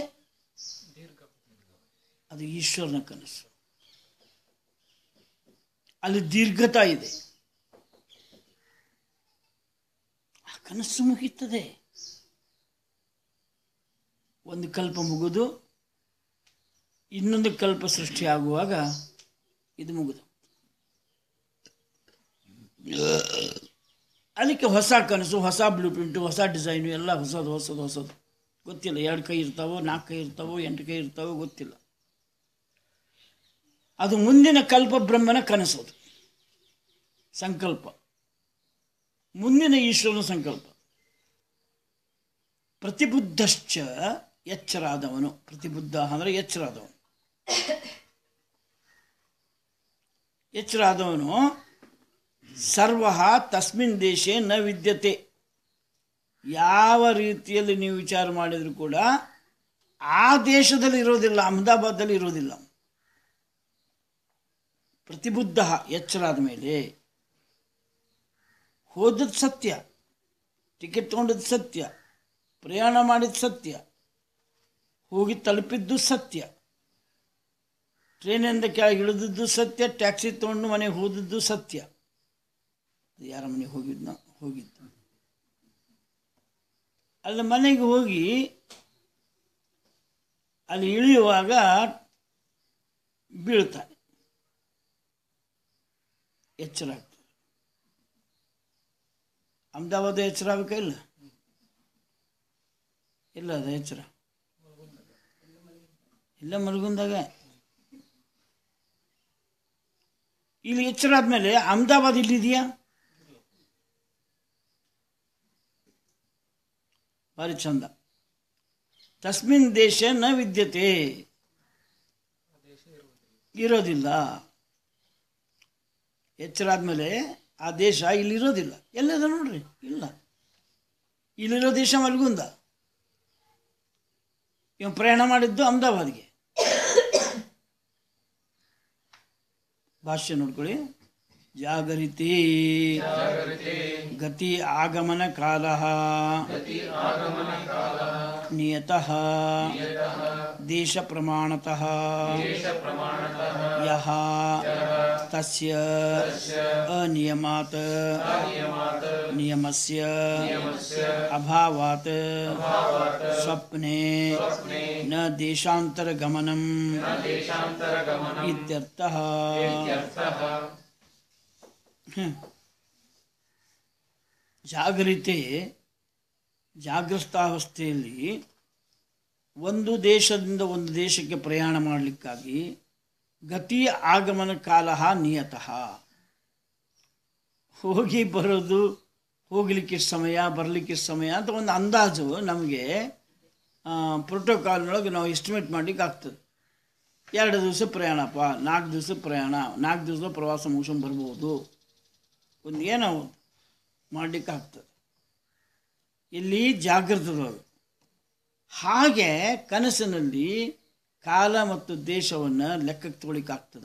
ಅದು ಈಶ್ವರನ ಕನಸು ಅಲ್ಲಿ ದೀರ್ಘತಾ ಇದೆ ಆ ಕನಸು ಮುಗೀತದೆ ಒಂದು ಕಲ್ಪ ಮುಗಿದು ಇನ್ನೊಂದು ಕಲ್ಪ ಸೃಷ್ಟಿಯಾಗುವಾಗ ಇದು ಮುಗಿದು ಅದಕ್ಕೆ ಹೊಸ ಕನಸು ಹೊಸ ಬ್ಲೂ ಪ್ರಿಂಟು ಹೊಸ ಡಿಸೈನು ಎಲ್ಲ ಹೊಸದು ಹೊಸದು ಹೊಸದು ಗೊತ್ತಿಲ್ಲ ಎರಡು ಕೈ ಇರ್ತಾವೋ ನಾಲ್ಕು ಕೈ ಇರ್ತಾವೋ ಎಂಟು ಕೈ ಇರ್ತಾವೋ ಗೊತ್ತಿಲ್ಲ ಅದು ಮುಂದಿನ ಕಲ್ಪ ಬ್ರಹ್ಮನ ಕನಸು ಅದು ಸಂಕಲ್ಪ ಮುಂದಿನ ಈಶ್ವರನ ಸಂಕಲ್ಪ ಪ್ರತಿಬುದ್ಧಶ್ಚ ಎಚ್ಚರಾದವನು ಪ್ರತಿಬುದ್ಧ ಅಂದರೆ ಎಚ್ಚರಾದವನು ಎಚ್ಚರಾದವನು ಸರ್ವ ತಸ್ಮಿನ್ ದೇಶೇ ನ ವಿದ್ಯತೆ ಯಾವ ರೀತಿಯಲ್ಲಿ ನೀವು ವಿಚಾರ ಮಾಡಿದರೂ ಕೂಡ ಆ ದೇಶದಲ್ಲಿ ಇರೋದಿಲ್ಲ ಅಹಮದಾಬಾದಲ್ಲಿ ಇರೋದಿಲ್ಲ ಪ್ರತಿಬುದ್ಧ ಎಚ್ಚರಾದ ಮೇಲೆ ಹೋದದ್ದು ಸತ್ಯ ಟಿಕೆಟ್ ತೊಗೊಂಡದ್ದು ಸತ್ಯ ಪ್ರಯಾಣ ಮಾಡಿದ ಸತ್ಯ ಹೋಗಿ ತಲುಪಿದ್ದು ಸತ್ಯ ಟ್ರೈನಿಂದ ಕೆಳಗೆ ಇಳಿದದ್ದು ಸತ್ಯ ಟ್ಯಾಕ್ಸಿ ತೊಗೊಂಡು ಮನೆಗೆ ಹೋದದ್ದು ಸತ್ಯ ಅದು ಯಾರ ಮನೆಗೆ ಹೋಗಿದ್ನ ಹೋಗಿದ್ದು ಅಲ್ಲಿ ಮನೆಗೆ ಹೋಗಿ ಅಲ್ಲಿ ಇಳಿಯುವಾಗ ಬೀಳ್ತಾನೆ ಎಚ್ಚರ ಆಗ್ತದೆ ಅಹಮದಾಬಾದ್ ಎಚ್ಚರ ಆಗಬೇಕಾ ಇಲ್ಲ ಇಲ್ಲ ಅದು ಎಚ್ಚರ ಇಲ್ಲ ಮಲಗುಂದಾಗ ಇಲ್ಲಿ ಎಚ್ಚರ ಆದ್ಮೇಲೆ ಅಹಮದಾಬಾದ್ ಇಲ್ಲಿದೆಯಾ ಭಾರಿ ಚಂದ ತಸ್ಮಿನ್ ದೇಶ ನ ವಿದ್ಯತೆ ಇರೋದಿಲ್ಲ ಎಚ್ಚರ ಆದ್ಮೇಲೆ ಆ ದೇಶ ಇಲ್ಲಿರೋದಿಲ್ಲ ಎಲ್ಲದ ನೋಡ್ರಿ ಇಲ್ಲ ಇಲ್ಲಿರೋ ದೇಶ ಮಲ್ಗುಂದ ಇವ ಪ್ರಯಾಣ ಮಾಡಿದ್ದು ಅಹಮದಾಬಾದ್ಗೆ ಭಾಷ್ಯ ನೋಡ್ಕೊಳ್ಳಿ ಜಾಗರಿತಿ ಗತಿ ಆಗಮನ ಕಾಲ ನಿಯತಃ ದೇಶ ಪ್ರಮಾಣತಃ ಯಹ ತಸ್ಯ ಅನಿಯಮಾತ್ ನಿಯಮಸ್ಯ ಅಭಾವಾತ್ ಸ್ವಪ್ನೆ ನ ದೇಶಾಂತರಗಮನಂ ಇತ್ಯರ್ಥಃ ಹ್ಮ್. ಜಾಗರಿತೆ ಜಾಗೃತಾವಸ್ಥೆಯಲ್ಲಿ ಒಂದು ದೇಶದಿಂದ ಒಂದು ದೇಶಕ್ಕೆ ಪ್ರಯಾಣ ಮಾಡಲಿಕ್ಕಾಗಿ ಗತಿ ಆಗಮನ ಕಾಲ ನಿಯತಃ ಹೋಗಿ ಬರೋದು ಹೋಗ್ಲಿಕ್ಕೆ ಇಷ್ಟ್ ಸಮಯ ಬರಲಿಕ್ಕೆ ಇಷ್ಟ್ ಸಮಯ ಅಂತ ಒಂದು ಅಂದಾಜು ನಮಗೆ ಪ್ರೋಟೋಕಾಲ್ನೊಳಗೆ ನಾವು ಎಸ್ಟಿಮೇಟ್ ಮಾಡ್ಲಿಕ್ಕೆ ಆಗ್ತದೆ ಎರಡು ದಿವಸ ಪ್ರಯಾಣಪ್ಪ ನಾಲ್ಕು ದಿವಸ ಪ್ರಯಾಣ ನಾಲ್ಕು ದಿವಸ ಪ್ರವಾಸ ಮುಗಿಸ್ಕೊಂಡು ಬರ್ಬೋದು ಒಂದು ಏನೋ ಒಂದು ಮಾಡಲಿಕ್ಕೆ ಆಗ್ತದೆ ಇಲ್ಲಿ ಜಾಗೃತದೊಳಗೆ ಹಾಗೆ ಕನಸಿನಲ್ಲಿ ಕಾಲ ಮತ್ತು ದೇಶವನ್ನು ಲೆಕ್ಕಕ್ಕೆ ತಗೊಳಿಕ್ಕಾಗ್ತದ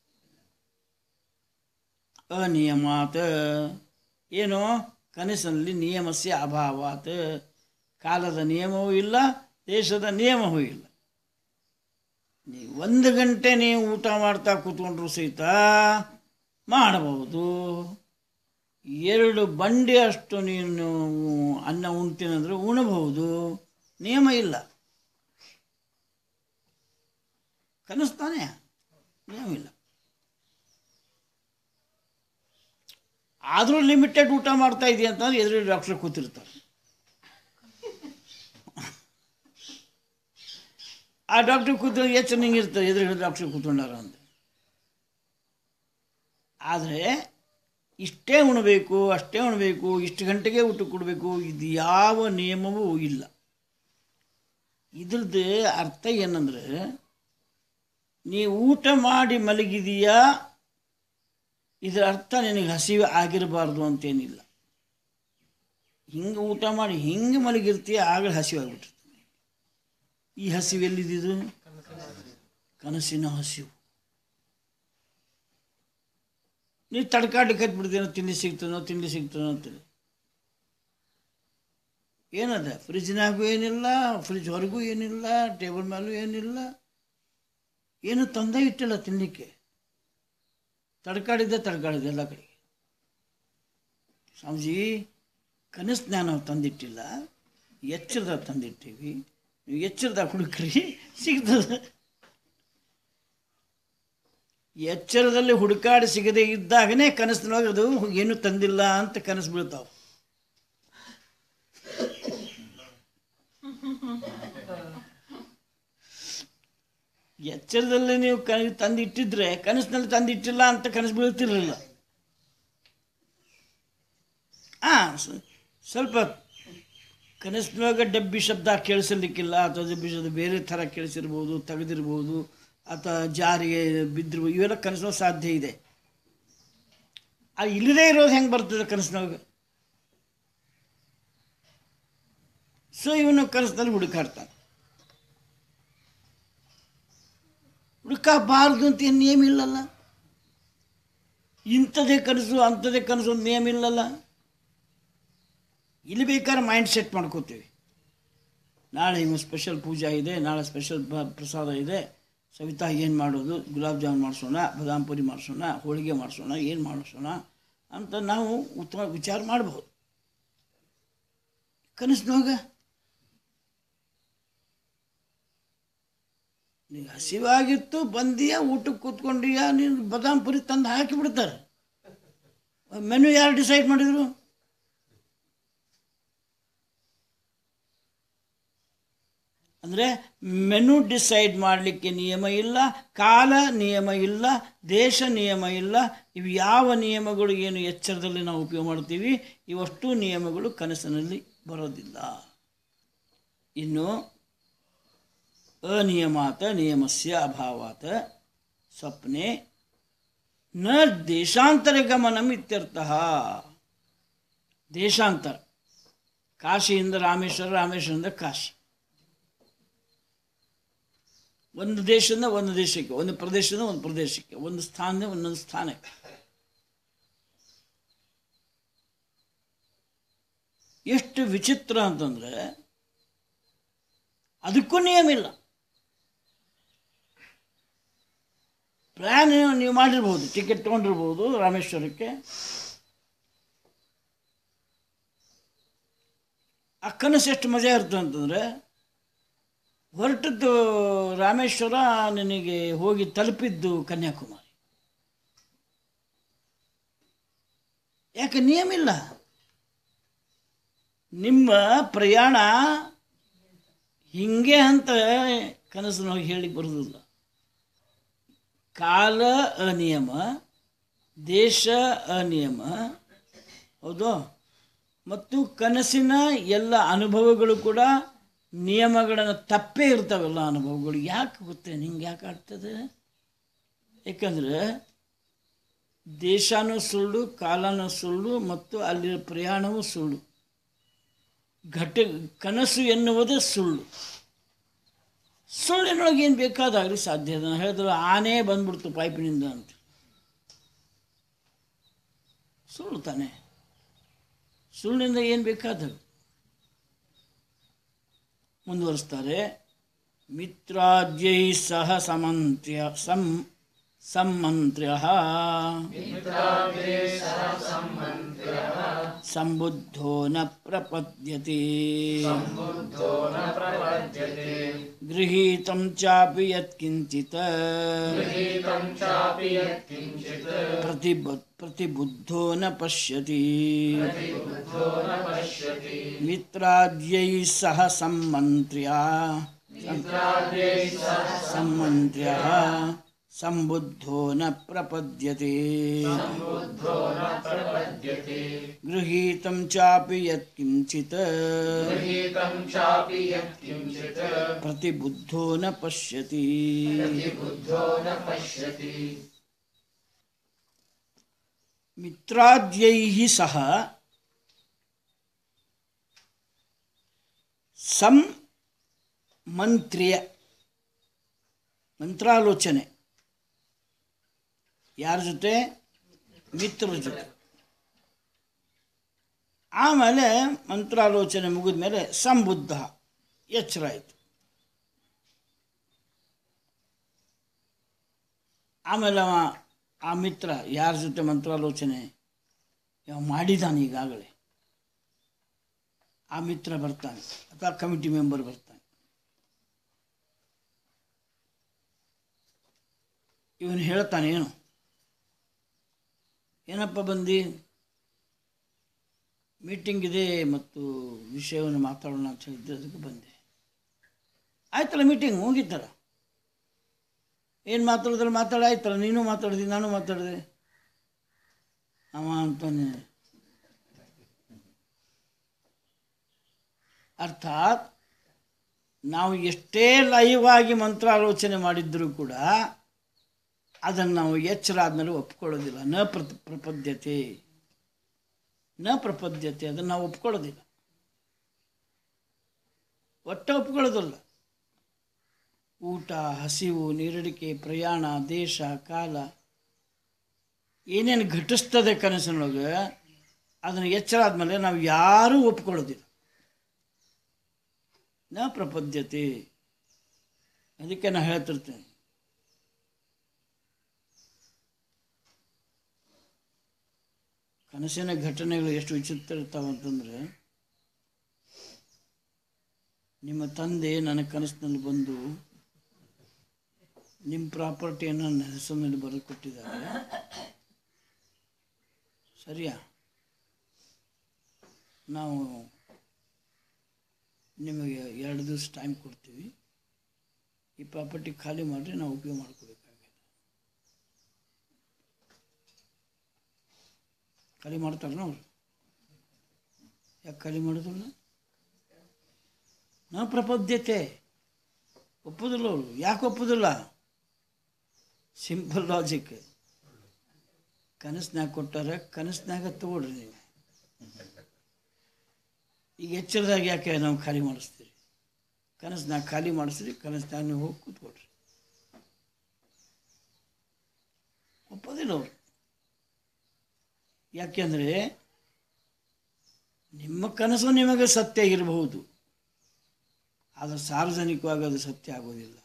ಅನಿಯಮಾತ್ ಏನು ಕನಸಿನಲ್ಲಿ ನಿಯಮಸ್ಯ ಅಭಾವಾತ್ ಕಾಲದ ನಿಯಮವೂ ಇಲ್ಲ ದೇಶದ ನಿಯಮವೂ ಇಲ್ಲ ನೀವು ಒಂದು ಗಂಟೆ ನೀವು ಊಟ ಮಾಡ್ತಾ ಕೂತ್ಕೊಂಡ್ರು ಸಹಿತ ಮಾಡಬಹುದು ಎರಡು ಬಂಡೆ ಅಷ್ಟು ನೀನು ಅನ್ನ ಉಣ್ತೀನಂದ್ರೆ ಉಣಬಹುದು ನಿಯಮ ಇಲ್ಲ ಕನಸು ತಾನೇ ನಿಯಮ ಇಲ್ಲ ಆದರೂ ಲಿಮಿಟೆಡ್ ಊಟ ಮಾಡ್ತಾ ಇದೆಯಾ ಅಂತಂದ್ರೆ ಎದುರು ಡಾಕ್ಟ್ರ್ ಕೂತಿರ್ತಾರೆ ಆ ಡಾಕ್ಟ್ರ್ ಕೂತು ಎಷ್ಟು ನಿಂಗೆ ಇರ್ತಾರೆ ಎದುರು ಡಾಕ್ಟ್ರ್ ಕೂತ್ಕೊಂಡಾರ ಅಂತ ಆದರೆ ಇಷ್ಟೇ ಉಣಬೇಕು ಅಷ್ಟೇ ಉಣಬೇಕು ಇಷ್ಟು ಗಂಟೆಗೆ ಊಟ ಕೊಡಬೇಕು ಇದು ಯಾವ ನಿಯಮವೂ ಇಲ್ಲ ಇದ್ರದ್ದು ಅರ್ಥ ಏನಂದ್ರೆ ನೀವು ಊಟ ಮಾಡಿ ಮಲಗಿದೀಯಾ ಇದರ ಅರ್ಥ ನಿನಗೆ ಹಸಿವೆ ಆಗಿರಬಾರ್ದು ಅಂತೇನಿಲ್ಲ ಹಿಂಗೆ ಊಟ ಮಾಡಿ ಹಿಂಗೆ ಮಲಗಿರ್ತೀಯ ಆಗಲೇ ಹಸಿವಾಗ್ಬಿಟ್ಟಿರ್ತದೆ ಈ ಹಸಿವು ಎಲ್ಲಿದ್ದು ಕನಸಿನ ಹಸಿವು ನೀವು ತಡ್ಕಾಡ್ಲಿಕ್ಕೆ ಹತ್ಬಿಡ್ತೀನೋ ತಿಂಡಿ ಸಿಗ್ತನೋ ತಿಂಡಿ ಸಿಗ್ತನೋ ಅಂತೇಳಿ ಏನದ ಫ್ರಿಜ್ನಾಗೂ ಏನಿಲ್ಲ ಫ್ರಿಜ್ ಹೊರಗೂ ಏನಿಲ್ಲ ಟೇಬಲ್ ಮೇಲೂ ಏನಿಲ್ಲ ಏನು ತಂದೆ ಇಟ್ಟಿಲ್ಲ ತಿನ್ನಲಿಕ್ಕೆ ತಡ್ಕಾಡಿದ್ದೆ ತಡ್ಕಾಡಿದ್ದೆ ಎಲ್ಲ ಕಡೆಗೆ ಸ್ವಾಮೀಜಿ ಕನಸನ್ನ ನಾವು ತಂದಿಟ್ಟಿಲ್ಲ ಎಚ್ಚರದಾಗ ತಂದಿಟ್ಟೀವಿ ನೀವು ಎಚ್ಚರದಾಗ ಹುಡುಕ್ರಿ ಸಿಗ್ತದೆ ಎಚ್ಚರದಲ್ಲಿ ಹುಡುಕಾಡಿ ಸಿಗದೆ ಇದ್ದಾಗನೇ ಕನಸಿನೊಳಗೆ ಅದು ಏನು ತಂದಿಲ್ಲ ಅಂತ ಕನಸು ಬೀಳ್ತಾವೆ ಎಚ್ಚರದಲ್ಲಿ ನೀವು ಕ ತಂದಿಟ್ಟಿದ್ರೆ ಕನಸಿನಲ್ಲಿ ತಂದಿಟ್ಟಿಲ್ಲ ಅಂತ ಕನಸು ಬೀಳ್ತಿರಲಿಲ್ಲ ಹಾಂ ಸ್ವಲ್ಪ ಕನಸಿನೊಳಗೆ ಡಬ್ಬಿ ಶಬ್ದ ಕೇಳಿಸಲಿಕ್ಕಿಲ್ಲ ಅಥವಾ ಡಬ್ಬಿ ಶಬ್ದ ಬೇರೆ ಥರ ಕೇಳಿಸಿರ್ಬೋದು ತೆಗೆದಿರ್ಬೋದು ಅಥವಾ ಜಾರಿಗೆ ಬಿದ್ದಿರ್ಬೋದು ಇವೆಲ್ಲ ಕನಸಿನೊಳಗೆ ಸಾಧ್ಯ ಇದೆ ಅದು ಇಲ್ಲದೇ ಇರೋದು ಹೆಂಗೆ ಬರ್ತದೆ ಕನಸಿನೊಳಗೆ ಸೊ ಇವನು ಕನಸಿನಲ್ಲಿ ಹುಡುಕಾಡ್ತಾನೆ ಹುಡುಕಬಾರ್ದು ಅಂತ ಏನು ನಿಯಮ ಇಲ್ಲಲ್ಲ ಇಂಥದೇ ಕನಸು ಅಂಥದೇ ಕನಸು ಒಂದು ನಿಯಮ ಇಲ್ಲಲ್ಲ ಇಲ್ಲಿ ಬೇಕಾದ್ರೆ ಮೈಂಡ್ ಸೆಟ್ ಮಾಡ್ಕೋತೀವಿ ನಾಳೆ ಇವು ಸ್ಪೆಷಲ್ ಪೂಜಾ ಇದೆ ನಾಳೆ ಸ್ಪೆಷಲ್ ಪ್ರಸಾದ ಇದೆ ಸವಿತಾ ಏನು ಮಾಡೋದು ಗುಲಾಬ್ ಜಾಮೂನ್ ಮಾಡಿಸೋಣ ಬಾದಾಮ್ ಪುರಿ ಮಾಡಿಸೋಣ ಹೋಳಿಗೆ ಮಾಡಿಸೋಣ ಏನು ಮಾಡಿಸೋಣ ಅಂತ ನಾವು ಉತ್ತಮ ವಿಚಾರ ಮಾಡಬಹುದು ಕನಸಿನವಾಗ ನೀವು ಹಸಿವಾಗಿತ್ತು ಬಂದೀಯ ಊಟಕ್ಕೆ ಕೂತ್ಕೊಂಡೀಯ ನೀನು ಬಾದಾಮ್ ಪುರಿ ತಂದು ಹಾಕಿಬಿಡ್ತಾರೆ ಮೆನು ಯಾರು ಡಿಸೈಡ್ ಮಾಡಿದರು ಅಂದರೆ ಮೆನು ಡಿಸೈಡ್ ಮಾಡಲಿಕ್ಕೆ ನಿಯಮ ಇಲ್ಲ ಕಾಲ ನಿಯಮ ಇಲ್ಲ ದೇಶ ನಿಯಮ ಇಲ್ಲ ಇವು ಯಾವ ನಿಯಮಗಳು ಏನು ಎಚ್ಚರದಲ್ಲಿ ನಾವು ಉಪಯೋಗ ಮಾಡ್ತೀವಿ ಇವಷ್ಟು ನಿಯಮಗಳು ಕನಸಿನಲ್ಲಿ ಬರೋದಿಲ್ಲ ಇನ್ನು ಅನಿಯಮಾತ ನಿಯಮಸ್ಯ ಅಭಾವಾತ ಸ್ವಪ್ನೆ ನ ದೇಶಾಂತರ ಗಮನಂ ಇತ್ಯರ್ಥ ದೇಶಾಂತರ ಕಾಶಿಯಿಂದ ರಾಮೇಶ್ವರ ರಾಮೇಶ್ವರದಿಂದ ಕಾಶಿ ಒಂದು ದೇಶದಿಂದ ಒಂದು ದೇಶಕ್ಕೆ ಒಂದು ಪ್ರದೇಶದಿಂದ ಒಂದು ಪ್ರದೇಶಕ್ಕೆ ಒಂದು ಸ್ಥಾನದಿಂದ ಒಂದೊಂದು ಸ್ಥಾನಕ್ಕೆ ಎಷ್ಟು ವಿಚಿತ್ರ ಅಂತಂದ್ರೆ ಅದಕ್ಕೂ ನಿಯಮ ಇಲ್ಲ ಪ್ರಯಾಣ ನೀವು ಮಾಡಿರ್ಬೋದು ಟಿಕೆಟ್ ತೊಗೊಂಡಿರ್ಬೋದು ರಾಮೇಶ್ವರಕ್ಕೆ ಆ ಕನಸು ಎಷ್ಟು ಮಜಾ ಇರ್ತದೆ ಅಂತಂದರೆ ಹೊರಟದ್ದು ರಾಮೇಶ್ವರ ನಿನಗೆ ಹೋಗಿ ತಲುಪಿದ್ದು ಕನ್ಯಾಕುಮಾರಿ ಯಾಕೆ ನಿಯಮ ಇಲ್ಲ ನಿಮ್ಮ ಪ್ರಯಾಣ ಹಿಂಗೆ ಅಂತ ಕನಸಿನೊಳಗೆ ಹೇಳಿ ಬರೋದಿಲ್ಲ ಕಾಲ ಅನಿಯಮ ದೇಶ ಅನಿಯಮ ಹೌದು ಮತ್ತು ಕನಸಿನ ಎಲ್ಲ ಅನುಭವಗಳು ಕೂಡ ನಿಯಮಗಳನ್ನು ತಪ್ಪೇ ಇರ್ತಾವೆಲ್ಲ ಅನುಭವಗಳು ಯಾಕೆ ಗೊತ್ತೇ ನಿಂಗೆ ಯಾಕೆ ಆಗ್ತದೆ ಯಾಕಂದರೆ ದೇಶನೂ ಸುಳ್ಳು ಕಾಲನೂ ಸುಳ್ಳು ಮತ್ತು ಅಲ್ಲಿನ ಪ್ರಯಾಣವೂ ಸುಳ್ಳು ಘಟ ಕನಸು ಎನ್ನುವುದೇ ಸುಳ್ಳು ಸುಳ್ಳಿನೊಳಗೆ ಏನು ಬೇಕಾದಾಗಲಿ ಸಾಧ್ಯ ಇದೆ ನಾನು ಹೇಳಿದ್ರೆ ಆನೆ ಬಂದ್ಬಿಡ್ತು ಪೈಪಿನಿಂದ ಅಂತ ಸುಳ್ಳು ತಾನೆ ಸುಳ್ಳಿನಿಂದ ಏನು ಬೇಕಾದಾಗ ಮುಂದುವರಿಸ್ತಾರೆ ಮಿತ್ರಾದ್ಯೈ ಸಹ ಸಮಂತ್ಯ ಸಂ ಸಮ್ಮಂತ್ರ್ಯ ಸಂಬುದ್ಧೋ ನ ಪ್ರಪದ್ಯತೆ बुद्धो न प्रपद्यते ಗೃಹೀತಂ ಚಾಪಿ ಯತ್ಕಿಂಚಿತ್ गृहीतं चापि यत्किञ्चित् ಪ್ರತಿಬ ಪ್ರತಿಬುದ್ಧೋ ನ ಪಶ್ಯತಿ बुद्धो न पश्यति ಮಿತ್ರಾದ್ಯೈ ಸಹ ಸಮ್ಮಂತ್ರ್ಯ मित्राद्यैः सह ಸಮ್ಮಂತ್ರ್ಯ ಸಂಬುದ್ಧೋ ನ ಪ್ರಪದ್ಯತೆ बुद्धो न प्रपद्यते ಗೃಹೀತಂ ಚಾಪಿ ಯತ್ಕಿಂಚಿತ್ गृहीतं चापि यत्किञ्चित् ಪ್ರತಿಬುದ್ಧೋ ನ ಪಶ್ಯತಿ बुद्धो न पश्यति ಮಿತ್ರಾದ್ಯೈ ಸಹ ಸಂ ಮಂತ್ರಿಯ ಮಂತ್ರಾಲೋಚನೆ ಯಾರ ಜೊತೆ ಮಿತ್ರರ ಜೊತೆ ಆಮೇಲೆ ಮಂತ್ರಾಲೋಚನೆ ಮುಗಿದ ಮೇಲೆ ಸಂಬುದ್ಧ ಎಚ್ಚರ ಆಯಿತು ಆಮೇಲೆ ಅವ ಆ ಮಿತ್ರ ಯಾರ ಜೊತೆ ಮಂತ್ರಾಲೋಚನೆ ಇವ ಮಾಡಿದ್ದಾನೆ ಈಗಾಗಲೇ ಆ ಮಿತ್ರ ಬರ್ತಾನೆ ಅಥವಾ ಕಮಿಟಿ ಮೆಂಬರ್ ಬರ್ತಾನೆ ಇವನು ಹೇಳ್ತಾನೆ ಏನು ಏನಪ್ಪ ಬಂದು ಮೀಟಿಂಗ್ ಇದೆ ಮತ್ತು ವಿಷಯವನ್ನು ಮಾತಾಡೋಣ ಅಂತ ಹೇಳಿದ್ದೆ ಅದಕ್ಕೆ ಬಂದೆ ಆಯ್ತಲ್ಲ ಮೀಟಿಂಗ್ ಹೋಗಿತ್ತಲ್ಲ ಏನು ಮಾತಾಡಿದ್ರೆ ಮಾತಾಡ ಆಯ್ತಲ್ಲ ನೀನು ಮಾತಾಡಿದಿ ನಾನು ಮಾತಾಡಿದೆ ಅವ ಅಂತಾನೆ ಅರ್ಥಾತ್ ನಾವು ಎಷ್ಟೇ ಲೈವ್ ಆಗಿ ಮಂತ್ರಾಲೋಚನೆ ಮಾಡಿದ್ರೂ ಕೂಡ ಅದನ್ನು ನಾವು ಎಚ್ಚರ ಆದಮೇಲೆ ಒಪ್ಕೊಳ್ಳೋದಿಲ್ಲ ನ ಪ್ರತ ಪ್ರಪದ್ಯತೆ ನ ಪ್ರಪದ್ಯತೆ ಅದನ್ನು ನಾವು ಒಪ್ಕೊಳ್ಳೋದಿಲ್ಲ ಒಟ್ಟೆ ಒಪ್ಕೊಳ್ಳೋದಿಲ್ಲ ಊಟ ಹಸಿವು ನೀರಡಿಕೆ ಪ್ರಯಾಣ ದೇಶ ಕಾಲ ಏನೇನು ಘಟಿಸ್ತದೆ ಕನಸಿನೊಳಗೆ ಅದನ್ನು ಎಚ್ಚರ ಆದಮೇಲೆ ನಾವು ಯಾರೂ ಒಪ್ಕೊಳ್ಳೋದಿಲ್ಲ ನ ಪ್ರಪದ್ಯತೆ ಅದಕ್ಕೆ ನಾನು ಹೇಳ್ತಿರ್ತೇನೆ ಕನಸಿನ ಘಟನೆಗಳು ಎಷ್ಟು ವಿಚಿತ್ರ ಇರ್ತಾವೆ ಅಂತಂದರೆ ನಿಮ್ಮ ತಂದೆ ನನ್ನ ಕನಸಿನಲ್ಲಿ ಬಂದು ನಿಮ್ಮ ಪ್ರಾಪರ್ಟಿಯನ್ನು ನನ್ನ ಹೆಸರಿನಲ್ಲಿ ಬರೆದು ಕೊಟ್ಟಿದ್ದಾರೆ ಸರಿಯಾ ನಾವು ನಿಮಗೆ ಎರಡು ದಿವಸ ಟೈಮ್ ಕೊಡ್ತೀವಿ ಈ ಪ್ರಾಪರ್ಟಿ ಖಾಲಿ ಮಾಡಿರಿ ನಾವು ಉಪಯೋಗ ಮಾಡ್ಕೋಬೇಕಾಗಿದೆ ಖಾಲಿ ಮಾಡ್ತಾರನ ಅವ್ರು ಯಾಕೆ ಖಾಲಿ ಮಾಡೋದಿಲ್ಲ ನಾ ಪ್ರಪದ್ಯತೆ ಒಪ್ಪುದಿಲ್ಲ ಅವರು ಯಾಕೆ ಒಪ್ಪುದಿಲ್ಲ ಸಿಂಪಲ್ ಲಾಜಿಕ್ ಕನಸ್ನಾಗ ಕೊಟ್ಟಾರ ಕನಸ್ನಾಗ ತಗೊಳ್ರಿ ನೀವು ಈಗ ಎಚ್ಚರದಾಗ ಯಾಕೆ ನಾವು ಖಾಲಿ ಮಾಡಿಸ್ತೀರಿ ಕನಸ್ನಾಗ ಖಾಲಿ ಮಾಡಿಸ್ರಿ ಕನಸ್ನಾಗ ನೀವು ಹೋಗಿ ಕೂತ್ಕೊಳ್ರಿ ಒಪ್ಪೋದಿಲ್ಲ ಅವರು ಯಾಕೆಂದರೆ ನಿಮ್ಮ ಕನಸು ನಿಮಗೆ ಸತ್ಯ ಇರಬಹುದು ಆದರೆ ಸಾರ್ವಜನಿಕವಾಗಿ ಅದು ಸತ್ಯ ಆಗೋದಿಲ್ಲ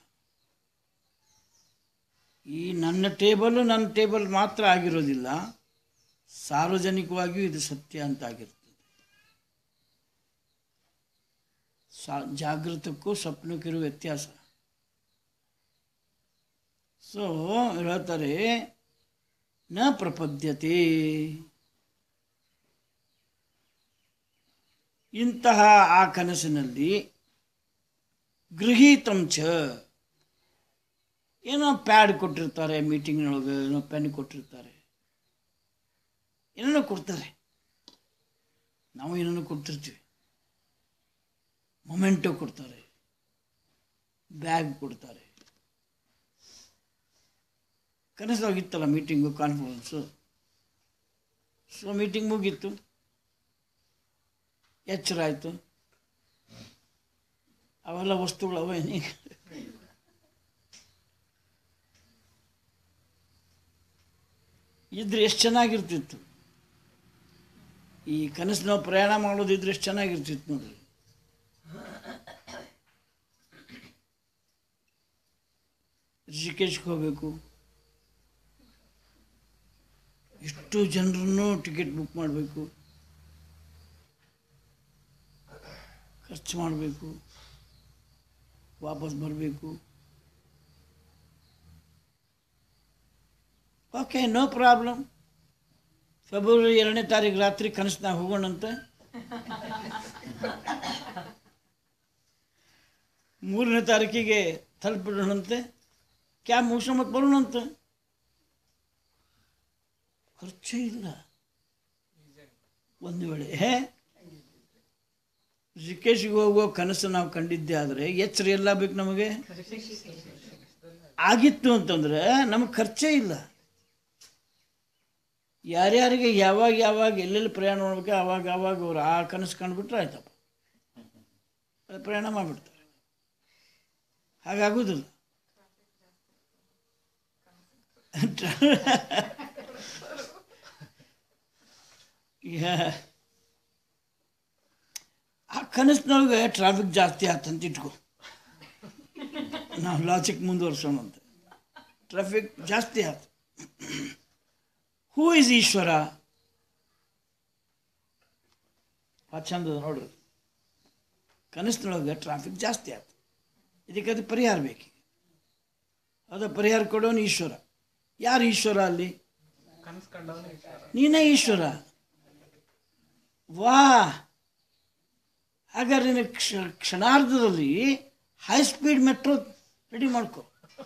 ಈ ನನ್ನ ಟೇಬಲು ನನ್ನ ಟೇಬಲ್ ಮಾತ್ರ ಆಗಿರೋದಿಲ್ಲ ಸಾರ್ವಜನಿಕವಾಗಿಯೂ ಇದು ಸತ್ಯ ಅಂತ ಆಗಿರ್ತದೆ ಸಾ ಜಾಗೃತಕ್ಕೂ ಸ್ವಪ್ನಕ್ಕಿರುವ ವ್ಯತ್ಯಾಸ ಸೊ ಹೇಳ್ತಾರೆ ನ ಪ್ರಪದ್ಯತೆ ಇಂತಹ ಆ ಕನಸಿನಲ್ಲಿ ಗೃಹೀತಂ ಚ ಏನೋ ಪ್ಯಾಡ್ ಕೊಟ್ಟಿರ್ತಾರೆ ಮೀಟಿಂಗ್ನೊಳಗೆ ಏನೋ ಪೆನ್ ಕೊಟ್ಟಿರ್ತಾರೆ ಏನೇನೋ ಕೊಡ್ತಾರೆ ನಾವು ಏನೇನೋ ಕೊಡ್ತಿರ್ತೀವಿ ಮೊಮೆಂಟೋ ಕೊಡ್ತಾರೆ ಬ್ಯಾಗ್ ಕೊಡ್ತಾರೆ ಕನಸಾಗಿತ್ತಲ್ಲ ಮೀಟಿಂಗು ಕಾನ್ಫರೆನ್ಸು ಸೊ ಮೀಟಿಂಗ್ ಮುಗೀತು ಎಚ್ಚರ ಆಯಿತು ಅವೆಲ್ಲ ವಸ್ತುಗಳು ಅವೇನೀಗ ಇದ್ರೆ ಎಷ್ಟು ಚೆನ್ನಾಗಿರ್ತಿತ್ತು ಈ ಕನಸು ನಾವು ಪ್ರಯಾಣ ಮಾಡೋದಿದ್ರೆ ಎಷ್ಟು ಚೆನ್ನಾಗಿರ್ತಿತ್ತು ನೋಡ್ರಿ ಋಷಿಕೇಶ್ಗೆ ಹೋಗಬೇಕು ಎಷ್ಟು ಜನರನ್ನು ಟಿಕೆಟ್ ಬುಕ್ ಮಾಡಬೇಕು ಖರ್ಚು ಮಾಡಬೇಕು ವಾಪಸ್ ಬರಬೇಕು ಓಕೆ ನೋ ಪ್ರಾಬ್ಲಮ್ ಫೆಬ್ರವರಿ ಎರಡನೇ ತಾರೀಕು ರಾತ್ರಿ ಕನಸ್ನಾಗ ಹೋಗೋಣಂತೆ ಮೂರನೇ ತಾರೀಕಿಗೆ ತಲುಪಿಡೋಣಂತೆ ಕ್ಯಾಬ್ ಮುಗಿಸ್ಕೊಂಡು ಮತ್ತೆ ಬರೋಣಂತೆ ಖರ್ಚೇ ಇಲ್ಲ ಒಂದು ವೇಳೆ ರಿಷಿಕೇಶಿಗೆ ಹೋಗುವ ಕನಸು ನಾವು ಕಂಡಿದ್ದೆ ಆದರೆ ಎಚ್ಚರ ಎಲ್ಲ ಬೇಕು ನಮಗೆ ಆಗಿತ್ತು ಅಂತಂದ್ರೆ ನಮಗೆ ಖರ್ಚೇ ಇಲ್ಲ ಯಾರ್ಯಾರಿಗೆ ಯಾವಾಗ ಯಾವಾಗ ಎಲ್ಲೆಲ್ಲಿ ಪ್ರಯಾಣ ಮಾಡ್ಬೇಕು ಆವಾಗ ಆವಾಗ ಅವ್ರು ಆ ಕನಸು ಕಂಡುಬಿಟ್ರೆ ಆಯ್ತಪ್ಪ ಅದು ಪ್ರಯಾಣ ಮಾಡಿಬಿಡ್ತಾರೆ ಹಾಗಾಗುವುದಿಲ್ಲ ಯಾ- ಆ ಕನಸಿನೊಳಗೆ ಟ್ರಾಫಿಕ್ ಜಾಸ್ತಿ ಆತಂತ ಇಟ್ಕೊ ನಾವು ಲಾಜಿಕ್ ಮುಂದುವರ್ಸೋಣ ಅಂತ ಟ್ರಾಫಿಕ್ ಜಾಸ್ತಿ ಆಯ್ತು ಹೂ ಇಸ್ ಈಶ್ವರ ಭಾಳ ಚಂದ ಅದ ನೋಡ್ರಿ ಕನಸಿನೊಳಗೆ ಟ್ರಾಫಿಕ್ ಜಾಸ್ತಿ ಆಯ್ತು ಇದಕ್ಕೆ ಅದು ಪರಿಹಾರ ಬೇಕು ಅದ ಪರಿಹಾರ ಕೊಡೋನು ಈಶ್ವರ ಯಾರು ಈಶ್ವರ ಅಲ್ಲಿ ನೀನೇ ಈಶ್ವರ ವಾ ಹಾಗಾದ್ರೆ ನೀನು ಕ್ಷ ಕ್ಷಣಾರ್ಧದಲ್ಲಿ ಹೈ ಸ್ಪೀಡ್ ಮೆಟ್ರೋ ರೆಡಿ ಮಾಡ್ಕೊ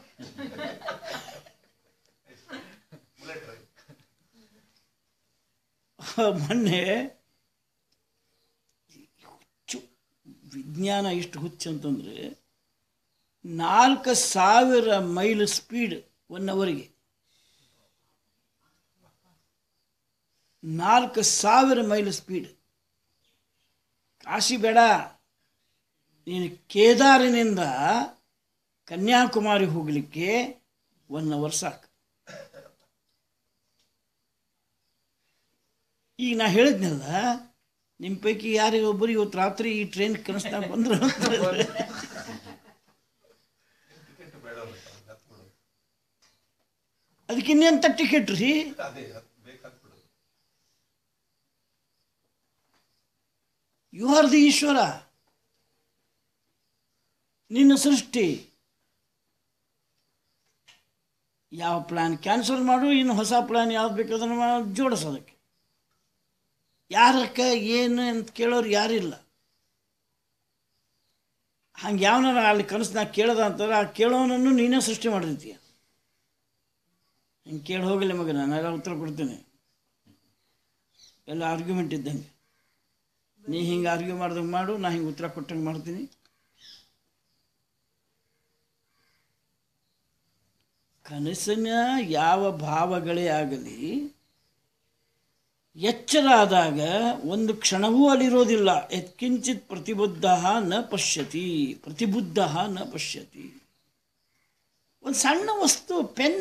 ಮೊನ್ನೆ ಹುಚ್ಚು ವಿಜ್ಞಾನ ಇಷ್ಟು ಹುಚ್ಚು ಅಂತಂದರೆ ನಾಲ್ಕು ಸಾವಿರ ಮೈಲ್ ಸ್ಪೀಡ್ ಒನ್ ಅವರಿಗೆ ನಾಲ್ಕು ಸಾವಿರ ಮೈಲ್ ಸ್ಪೀಡ್ ಕಾಶಿ ಬೇಡ ನೀನು ಕೇದಾರಿನಿಂದ ಕನ್ಯಾಕುಮಾರಿ ಹೋಗಲಿಕ್ಕೆ ಒನ್ ಅವರ್ ಸಾಕು ಈಗ ನಾ ಹೇಳಿದ್ನಲ್ಲ ನಿಮ್ಮ ಪೈಕಿ ಯಾರಿಗೆ ಒಬ್ಬರು ಇವತ್ತು ರಾತ್ರಿ ಈ ಟ್ರೈನ್ ಕನಸ್ನಾಗ ಬಂದ್ರು ಅಂತಂದ್ರೆ ಅದಕ್ಕೆ ಇನ್ನೆಂತ ಟಿಕೆಟ್ ರೀ ಯು ಆರ್ ದಿ ಈಶ್ವರ ನಿನ್ನ ಸೃಷ್ಟಿ ಯಾವ ಪ್ಲ್ಯಾನ್ ಕ್ಯಾನ್ಸಲ್ ಮಾಡು ಇನ್ನು ಹೊಸ ಪ್ಲ್ಯಾನ್ ಯಾವ್ದು ಬೇಕು ಅದನ್ನು ಮಾ- ಜೋಡಿಸೋದಕ್ಕೆ ಯಾರಕ್ಕೆ ಏನು ಅಂತ ಕೇಳೋರು ಯಾರಿಲ್ಲ ಹಂಗೆ ಯಾವನಾರ ಅಲ್ಲಿ ಕನಸ್ನಾಗ ಕೇಳ್ದ ಅಂತಾರೆ ಆ ಕೇಳೋನನ್ನು ನೀನೇ ಸೃಷ್ಟಿ ಮಾಡಿರ್ತೀಯ ಹಿಂಗೆ ಕೇಳಿ ಹೋಗಲಿ ಮಗ ನಾನು ಉತ್ತರ ಕೊಡ್ತೀನಿ ಎಲ್ಲ ಆರ್ಗ್ಯುಮೆಂಟ್ ಇದ್ದಂಗೆ ನೀ ಹಿಂಗೆ ಆರ್ಗ್ಯೂ ಮಾಡ್ದಂಗೆ ಮಾಡು ನಾ ಹಿಂಗೆ ಉತ್ತರ ಕೊಟ್ಟಂಗೆ ಮಾಡ್ತೀನಿ ಕನಸಿನ ಯಾವ ಭಾವಗಳೇ ಆಗಲಿ ಎಚ್ಚರ ಆದಾಗ ಒಂದು ಕ್ಷಣವೂ ಅಲ್ಲಿರೋದಿಲ್ಲ ಯತ್ಕಿಂಚಿತ್ ಪ್ರತಿಬುದ್ಧ ನ ಪಶ್ಯತಿ ಪ್ರತಿಬುದ್ಧ ನ ಪಶ್ಯತಿ ಒಂದು ಸಣ್ಣ ವಸ್ತು ಪೆನ್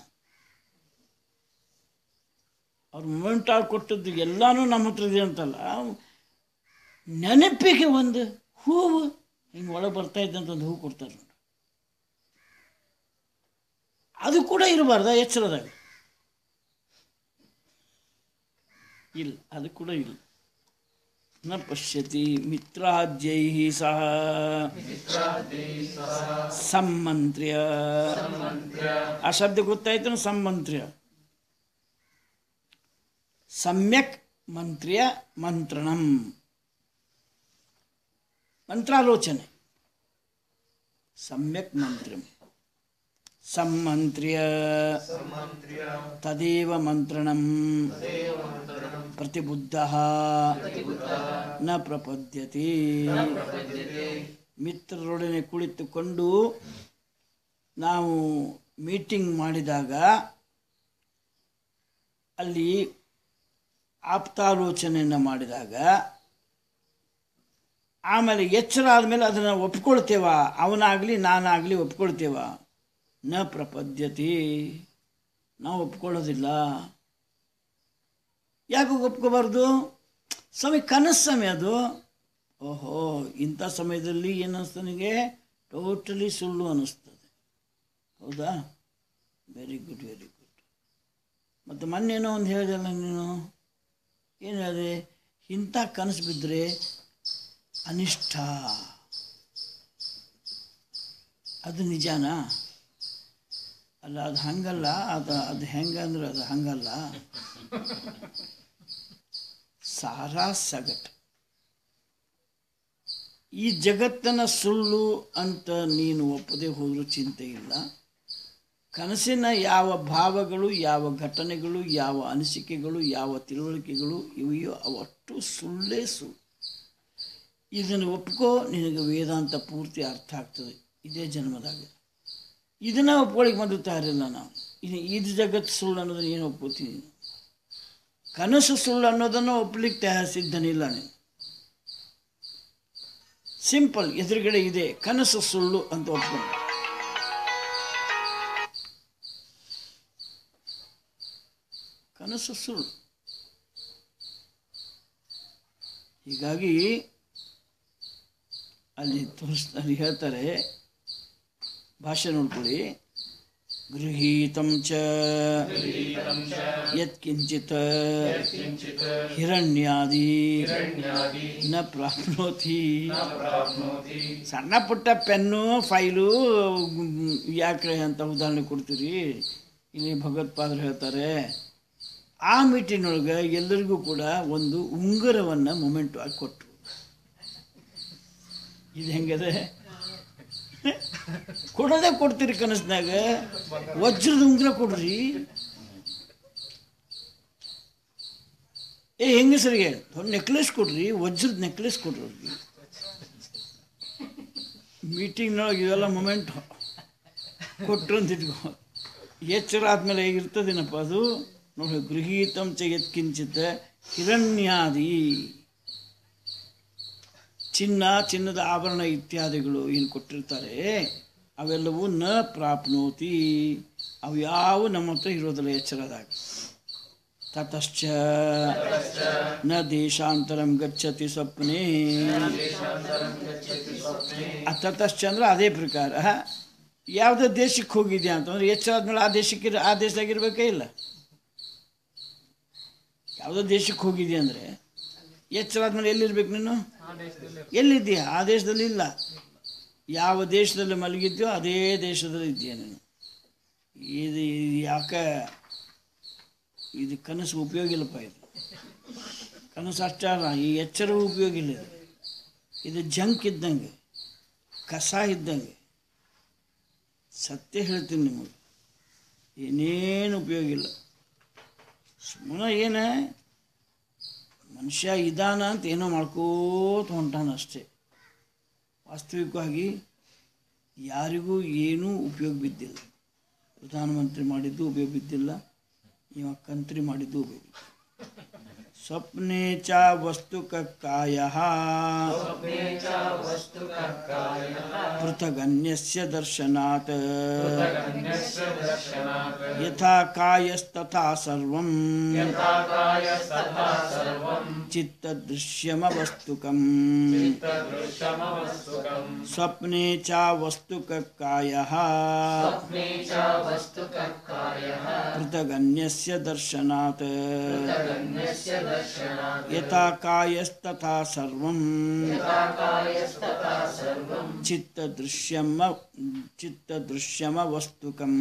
ಅವ್ರು ಮೊಮೆಂಟ್ ಆಗಿ ಕೊಟ್ಟದ್ದು ಎಲ್ಲಾನು ನಮ್ಮ ಹತ್ರ ಇದೆ ಅಂತಲ್ಲ ನೆನಪಿಗೆ ಒಂದು ಹೂವು ಹಿಂಗೆ ಒಳಗೆ ಬರ್ತಾ ಇದ್ದಂತ ಒಂದು ಹೂವು ಕೊಡ್ತಾರೆ ನೋಡಿ ಅದು ಕೂಡ ಇರಬಾರ್ದ ಎಚ್ಚರದಾಗ ಇಲ್ಲ ಅದು ಕೂಡ ಇಲ್ಲ ನ ಪಶ್ಯತಿ ಮಿತ್ರಾದ್ಯೈ ಸಹ ಸಮ್ಮಂತ್ರ್ಯ ಆ ಶಬ್ದ ಗೊತ್ತಾಯ್ತು ಸಮ್ಮಂತ್ರ್ಯ ಸಮ್ಯಕ್ ಮಂತ್ರ್ಯ ಮಂತ್ರಣಂ ಮಂತ್ರಾಲೋಚನೆ ಸಮ್ಯಕ್ ಮಂತ್ರಂ ಸಮ್ಮಂತ್ರ್ಯ ತದೇವ ಮಂತ್ರಣಂ ಪ್ರತಿಬುದ್ಧ ನ ಪ್ರಪದ್ಯತೆ ಮಿತ್ರರೊಡನೆ ಕುಳಿತುಕೊಂಡು ನಾವು ಮೀಟಿಂಗ್ ಮಾಡಿದಾಗ ಅಲ್ಲಿ ಆಪ್ತಾಲೋಚನೆಯನ್ನು ಮಾಡಿದಾಗ ಆಮೇಲೆ ಎಚ್ಚರ ಆದಮೇಲೆ ಅದನ್ನು ಒಪ್ಕೊಳ್ತೇವ ಅವನಾಗಲಿ ನಾನಾಗಲಿ ಒಪ್ಕೊಳ್ತೇವ ನ ಪ್ರಪದ್ಯತೆ ನಾವು ಒಪ್ಕೊಳ್ಳೋದಿಲ್ಲ ಯಾಕೆ ಒಪ್ಕೋಬಾರ್ದು ಸಮಯ ಕನಸು ಸಮಯ ಅದು ಓಹೋ ಇಂಥ ಸಮಯದಲ್ಲಿ ಏನು ಅನಿಸ್ತು ನನಗೆ ಟೋಟಲಿ ಸುಳ್ಳು ಅನ್ನಿಸ್ತದೆ ಹೌದಾ ವೆರಿ ಗುಡ್ ವೆರಿ ಗುಡ್ ಮತ್ತು ಮೊನ್ನೇನೋ ಒಂದು ಹೇಳಿದಲ್ಲ ನೀನು ಏನು ಹೇಳಿದೆ ಇಂಥ ಕನಸು ಬಿದ್ದರೆ ಅನಿಷ್ಟ ಅದು ನಿಜಾನಾ ಅಲ್ಲ ಅದು ಹಂಗಲ್ಲ ಅದು ಅದು ಹೆಂಗಂದ್ರೆ ಅದು ಹಂಗಲ್ಲ ಸಾರಾ ಸಗಟ್ ಈ ಜಗತ್ತನ ಸುಳ್ಳು ಅಂತ ನೀನು ಒಪ್ಪದೆ ಹೋದರೂ ಚಿಂತೆ ಇಲ್ಲ ಕನಸಿನ ಯಾವ ಭಾವಗಳು ಯಾವ ಘಟನೆಗಳು ಯಾವ ಅನಿಸಿಕೆಗಳು ಯಾವ ತಿಳುವಳಿಕೆಗಳು ಇವೆಯೋ ಅವಷ್ಟು ಸುಳ್ಳೇ ಸುಳ್ಳು ಇದನ್ನು ಒಪ್ಕೋ ನಿನಗೆ ವೇದಾಂತ ಪೂರ್ತಿ ಅರ್ಥ ಆಗ್ತದೆ ಇದೇ ಜನ್ಮದಾಗ ಇದನ್ನ ಒಪ್ಕೊಳ್ಳಿಕ್ಕೆ ಮೊದಲು ತಯಾರಿಲ್ಲ ನಾವು ಇದು ಇದು ಜಗತ್ತು ಸುಳ್ಳು ಅನ್ನೋದನ್ನ ಏನು ಒಪ್ಕೋತೀನಿ ಕನಸು ಸುಳ್ಳು ಅನ್ನೋದನ್ನು ಒಪ್ಲಿಕ್ಕೆ ತಯಾರು ಸಿದ್ಧನಿಲ್ಲ ನೀನು ಸಿಂಪಲ್ ಎದುರುಗಡೆ ಇದೆ ಕನಸು ಸುಳ್ಳು ಅಂತ ಒಪ್ಕೊಂಡು ಕನಸು ಸುಳ್ಳು ಹೀಗಾಗಿ ಅಲ್ಲಿ ತೋರಿಸ್ ಅಲ್ಲಿ ಹೇಳ್ತಾರೆ ಭಾಷೆ ನೋಡ್ಕೊಳ್ಳಿ ಗೃಹೀತಂ ಚ ಯತ್ಕಿಂಚಿತ್ ಹಿರಣ್ಯಾದಿ ನ ಪ್ರಾಪ್ನೋತಿ ಸಣ್ಣ ಪುಟ್ಟ ಪೆನ್ನು ಫೈಲು ಯಾಕೆ ಅಂತ ಉದಾಹರಣೆ ಕೊಡ್ತೀರಿ ಇಲ್ಲಿ ಭಗವತ್ಪಾದರು ಹೇಳ್ತಾರೆ ಆ ಮೀಟಿನೊಳಗೆ ಎಲ್ಲರಿಗೂ ಕೂಡ ಒಂದು ಉಂಗುರವನ್ನು ಮೊಮೆಂಟ್ ಆಗಿ ಕೊಟ್ಟರು ಇದು ಹೆಂಗದೆ ಕೊಡೋದೇ ಕೊಡ್ತೀರಿ ಕನಸ್ನಾಗ ವಜ್ರದ ಉಂಗುರ ಕೊಡ್ರಿ ಏ ಹೆಂಗಸರಿಗೆ ಒಂದು ನೆಕ್ಲೆಸ್ ಕೊಡ್ರಿ ವಜ್ರದ ನೆಕ್ಲೆಸ್ ಕೊಡ್ರಿ ಅವ್ರಿಗೆ ಮೀಟಿಂಗ್ನೊಳಗೆ ಇವೆಲ್ಲ ಮೊಮೆಂಟ್ ಕೊಟ್ರು ಅಂತ ಇಟ್ಕೊ ಎಚ್ಚರ ಆದ್ಮೇಲೆ ಹೇಗಿರ್ತದೇನಪ್ಪ ಅದು ನೋಡಿ ಗೃಹೀತಂ ಚ ಯತ್ಕಿಂಚಿತ್ ಹಿರಣ್ಯಾದಿ ಚಿನ್ನ ಚಿನ್ನದ ಆಭರಣ ಇತ್ಯಾದಿಗಳು ಏನು ಕೊಟ್ಟಿರ್ತಾರೆ ಅವೆಲ್ಲವೂ ನ ಪ್ರಾಪ್ನೋತಿ ಅವು ಯಾವ ನಮ್ಮ ಹತ್ರ ಇರೋದಿಲ್ಲ ಎಚ್ಚರದಾಗ ತತಶ್ಚ ನ ದೇಶಾಂತರಂ ಗಚ್ಚತಿ ಸ್ವಪ್ನೇ ಆ ತತಶ್ಚ ಅಂದ್ರೆ ಅದೇ ಪ್ರಕಾರ ಯಾವುದೋ ದೇಶಕ್ಕೆ ಹೋಗಿದ್ಯಾ ಅಂತಂದ್ರೆ ಎಚ್ಚರ ಆದ್ಮೇಲೆ ಆ ದೇಶಕ್ಕೆ ಆ ದೇಶದಾಗಿರ್ಬೇಕೇ ಇಲ್ಲ ಯಾವುದೋ ದೇಶಕ್ಕೆ ಹೋಗಿದ್ಯಾ ಅಂದರೆ ಎಚ್ಚರ ಆದ್ಮೇಲೆ ಎಲ್ಲಿರ್ಬೇಕು ನೀನು ಎಲ್ಲಿದ್ದೀಯ ಆ ದೇಶದಲ್ಲಿ ಇಲ್ಲ ಯಾವ ದೇಶದಲ್ಲಿ ಮಲಗಿದ್ಯೋ ಅದೇ ದೇಶದಲ್ಲಿ ಇದೆಯಾ ನೀನು ಇದು ಇದು ಯಾಕೆ ಇದು ಕನಸು ಉಪಯೋಗ ಇಲ್ಲಪ್ಪ ಇದು ಕನಸು ಅಷ್ಟೇ ಅಲ್ಲ ಈ ಎಚ್ಚರವೂ ಉಪಯೋಗ ಇಲ್ಲ ಇದು ಇದು ಜಂಕ್ ಇದ್ದಂಗೆ ಕಸ ಇದ್ದಂಗೆ ಸತ್ಯ ಹೇಳ್ತೀನಿ ನಿಮಗೆ ಏನೇನು ಉಪಯೋಗ ಇಲ್ಲ ಸುಮ್ಮನೆ ಏನ ಮನುಷ್ಯ ಇದಾನ ಅಂತ ಏನೋ ಮಾಡ್ಕೋತ ಹೊಂಟಾನ ಅಷ್ಟೇ ವಾಸ್ತವಿಕವಾಗಿ ಯಾರಿಗೂ ಏನೂ ಉಪಯೋಗ ಬಿದ್ದಿಲ್ಲ ಪ್ರಧಾನಮಂತ್ರಿ ಮಾಡಿದ್ದು ಉಪಯೋಗ ಬಿದ್ದಿಲ್ಲ ಇವ ಕಂತ್ರಿ ಮಾಡಿದ್ದು ಉಪಯೋಗ ಬಿದ್ದಿಲ್ಲ. ಸ್ವಪ್ನೆ ಚ ವಸ್ತುಕ ಕಾಯ ಪೃಥಗನ್ಯಸ್ಯ ದರ್ಶನಾತ್ ಯಥಾ ಕಾಯಸ್ತಥಾ ಸರ್ವಂ ಚಿತ್ತದೃಶ್ಯಮವಸ್ತುಕಂ ಸ್ವಪ್ನೆ ಚ ವಸ್ತುಕ ಕಾಯ ಪೃಥಗನ್ಯಸ್ಯ ದರ್ಶನಾತ್ ಯಥಾ ಕಾಯಸ್ತಥಾ ಸರ್ವಂ ಚಿತ್ತದೃಶ್ಯಮ ಚಿತ್ತದೃಶ್ಯಮವಸ್ತುಕಂ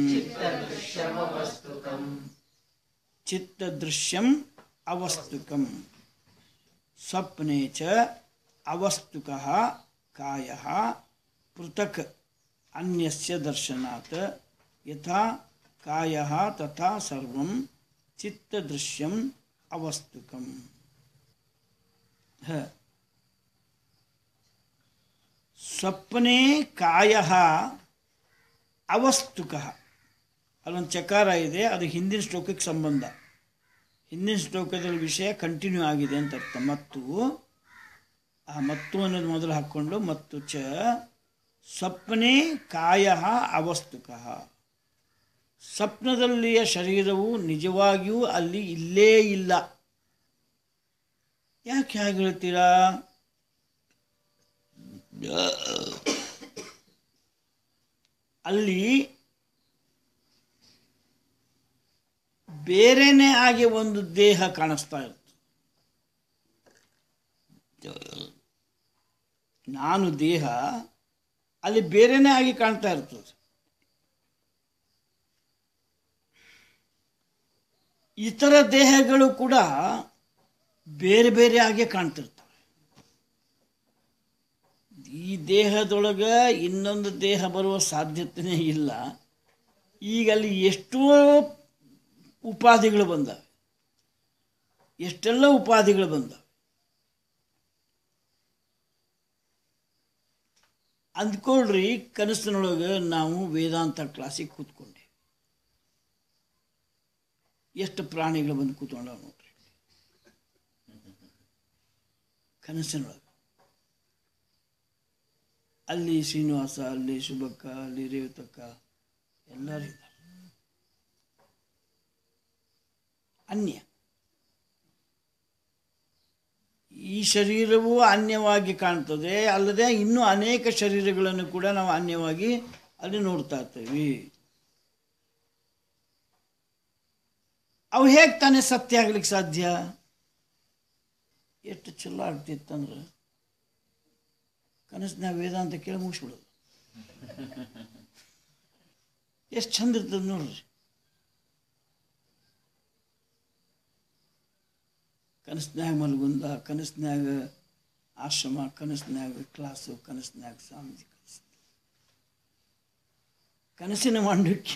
ಚಿತ್ತದೃಶ್ಯಂ ಅವಸ್ತುಕಂ ಸ್ವಪ್ನೆ ಚ ಅವಸ್ತುಕಃ ಕಾಯಃ ಪೃಥಕ್ ಅನ್ಯಸ್ಯ ದರ್ಶನಾತ್ ಯಥಾ ಕಾಯಃ ತಥಾ ಸರ್ವಂ ಚಿತ್ತದೃಶ್ಯಂ ಅವಸ್ತುಕಂ ಹ ಸ್ವಪ್ನೆ ಕಾಯ ಅವಸ್ತುಕ ಅಲ್ಲೊಂದು ಚಕಾರ ಇದೆ ಅದು ಹಿಂದಿನ ಶ್ಲೋಕಕ್ಕೆ ಸಂಬಂಧ ಹಿಂದಿನ ಶ್ಲೋಕದಲ್ಲಿ ವಿಷಯ ಕಂಟಿನ್ಯೂ ಆಗಿದೆ ಅಂತ ಅರ್ಥ ಮತ್ತು ಆ ಮತ್ತು ಅನ್ನೋದು ಮೊದಲು ಹಾಕ್ಕೊಂಡು ಮತ್ತು ಚ ಸ್ವಪ್ನೆ ಕಾಯ ಅವಸ್ತುಕ ಸ್ವಪ್ನದಲ್ಲಿಯ ಶರೀರವು ನಿಜವಾಗಿಯೂ ಅಲ್ಲಿ ಇಲ್ಲೇ ಇಲ್ಲ ಯಾಕೆ ಹಾಗೆ ಹೇಳ್ತೀರಾ ಅಲ್ಲಿ ಬೇರೆನೇ ಆಗಿ ಒಂದು ದೇಹ ಕಾಣಿಸ್ತಾ ಇರುತ್ತೆ ನಾನು ದೇಹ ಅಲ್ಲಿ ಬೇರೆನೇ ಆಗಿ ಕಾಣ್ತಾ ಇರ್ತದೆ ಇತರ ದೇಹಗಳು ಕೂಡ ಬೇರೆ ಬೇರೆ ಆಗಿ ಕಾಣ್ತಿರ್ತವೆ ಈ ದೇಹದೊಳಗೆ ಇನ್ನೊಂದು ದೇಹ ಬರುವ ಸಾಧ್ಯತೆಯೇ ಇಲ್ಲ ಈಗ ಅಲ್ಲಿ ಎಷ್ಟೋ ಉಪಾಧಿಗಳು ಬಂದವೆ ಎಷ್ಟೆಲ್ಲ ಉಪಾಧಿಗಳು ಬಂದವೆ ಅಂದ್ಕೊಳ್ರಿ ಕನಸಿನೊಳಗೆ ನಾವು ವೇದಾಂತ ಕ್ಲಾಸಿಗೆ ಕೂತ್ಕೊಂಡೆ ಎಷ್ಟು ಪ್ರಾಣಿಗಳು ಬಂದು ಕೂತ್ಕೊಂಡಾವ ನೋಡ್ರಿ ಕನಸಿನೊಳಗೆ ಅಲ್ಲಿ ಶ್ರೀನಿವಾಸ ಅಲ್ಲಿ ಶುಭಕ್ಕ ಅಲ್ಲಿ ರೇವತಕ್ಕ ಎಲ್ಲರೂ ಇದ್ದಾರೆ ಅನ್ಯ ಈ ಶರೀರವು ಅನ್ಯವಾಗಿ ಕಾಣ್ತದೆ ಅಲ್ಲದೆ ಇನ್ನೂ ಅನೇಕ ಶರೀರಗಳನ್ನು ಕೂಡ ನಾವು ಅನ್ಯವಾಗಿ ಅಲ್ಲಿ ನೋಡ್ತಾ ಇರ್ತೇವೆ ಅವು ಹೇಗೆ ತಾನೇ ಸತ್ಯ ಆಗ್ಲಿಕ್ಕೆ ಸಾಧ್ಯ ಎಷ್ಟು ಚಲೋ ಆಗ್ತಿತ್ತಂದ್ರೆ ಕನಸಿನಾಗ ವೇದಾಂತ ಕೇಳಿ ಮುಗಿಸ್ಬಿಡೋದು ಎಷ್ಟು ಚಂದ ಇರ್ತದೆ ನೋಡ್ರಿ ಕನಸಿನಾಗ ಮಲ್ಗುಂದ ಕನಸಿನಾಗ ಆಶ್ರಮ ಕನಸಿನಾಗ ಕ್ಲಾಸು ಕನಸಿನಾಗ ಸ್ವಾಮೀಜಿ ಕನಸು ಕನಸಿನ ಮಾಂಡಕ್ಯ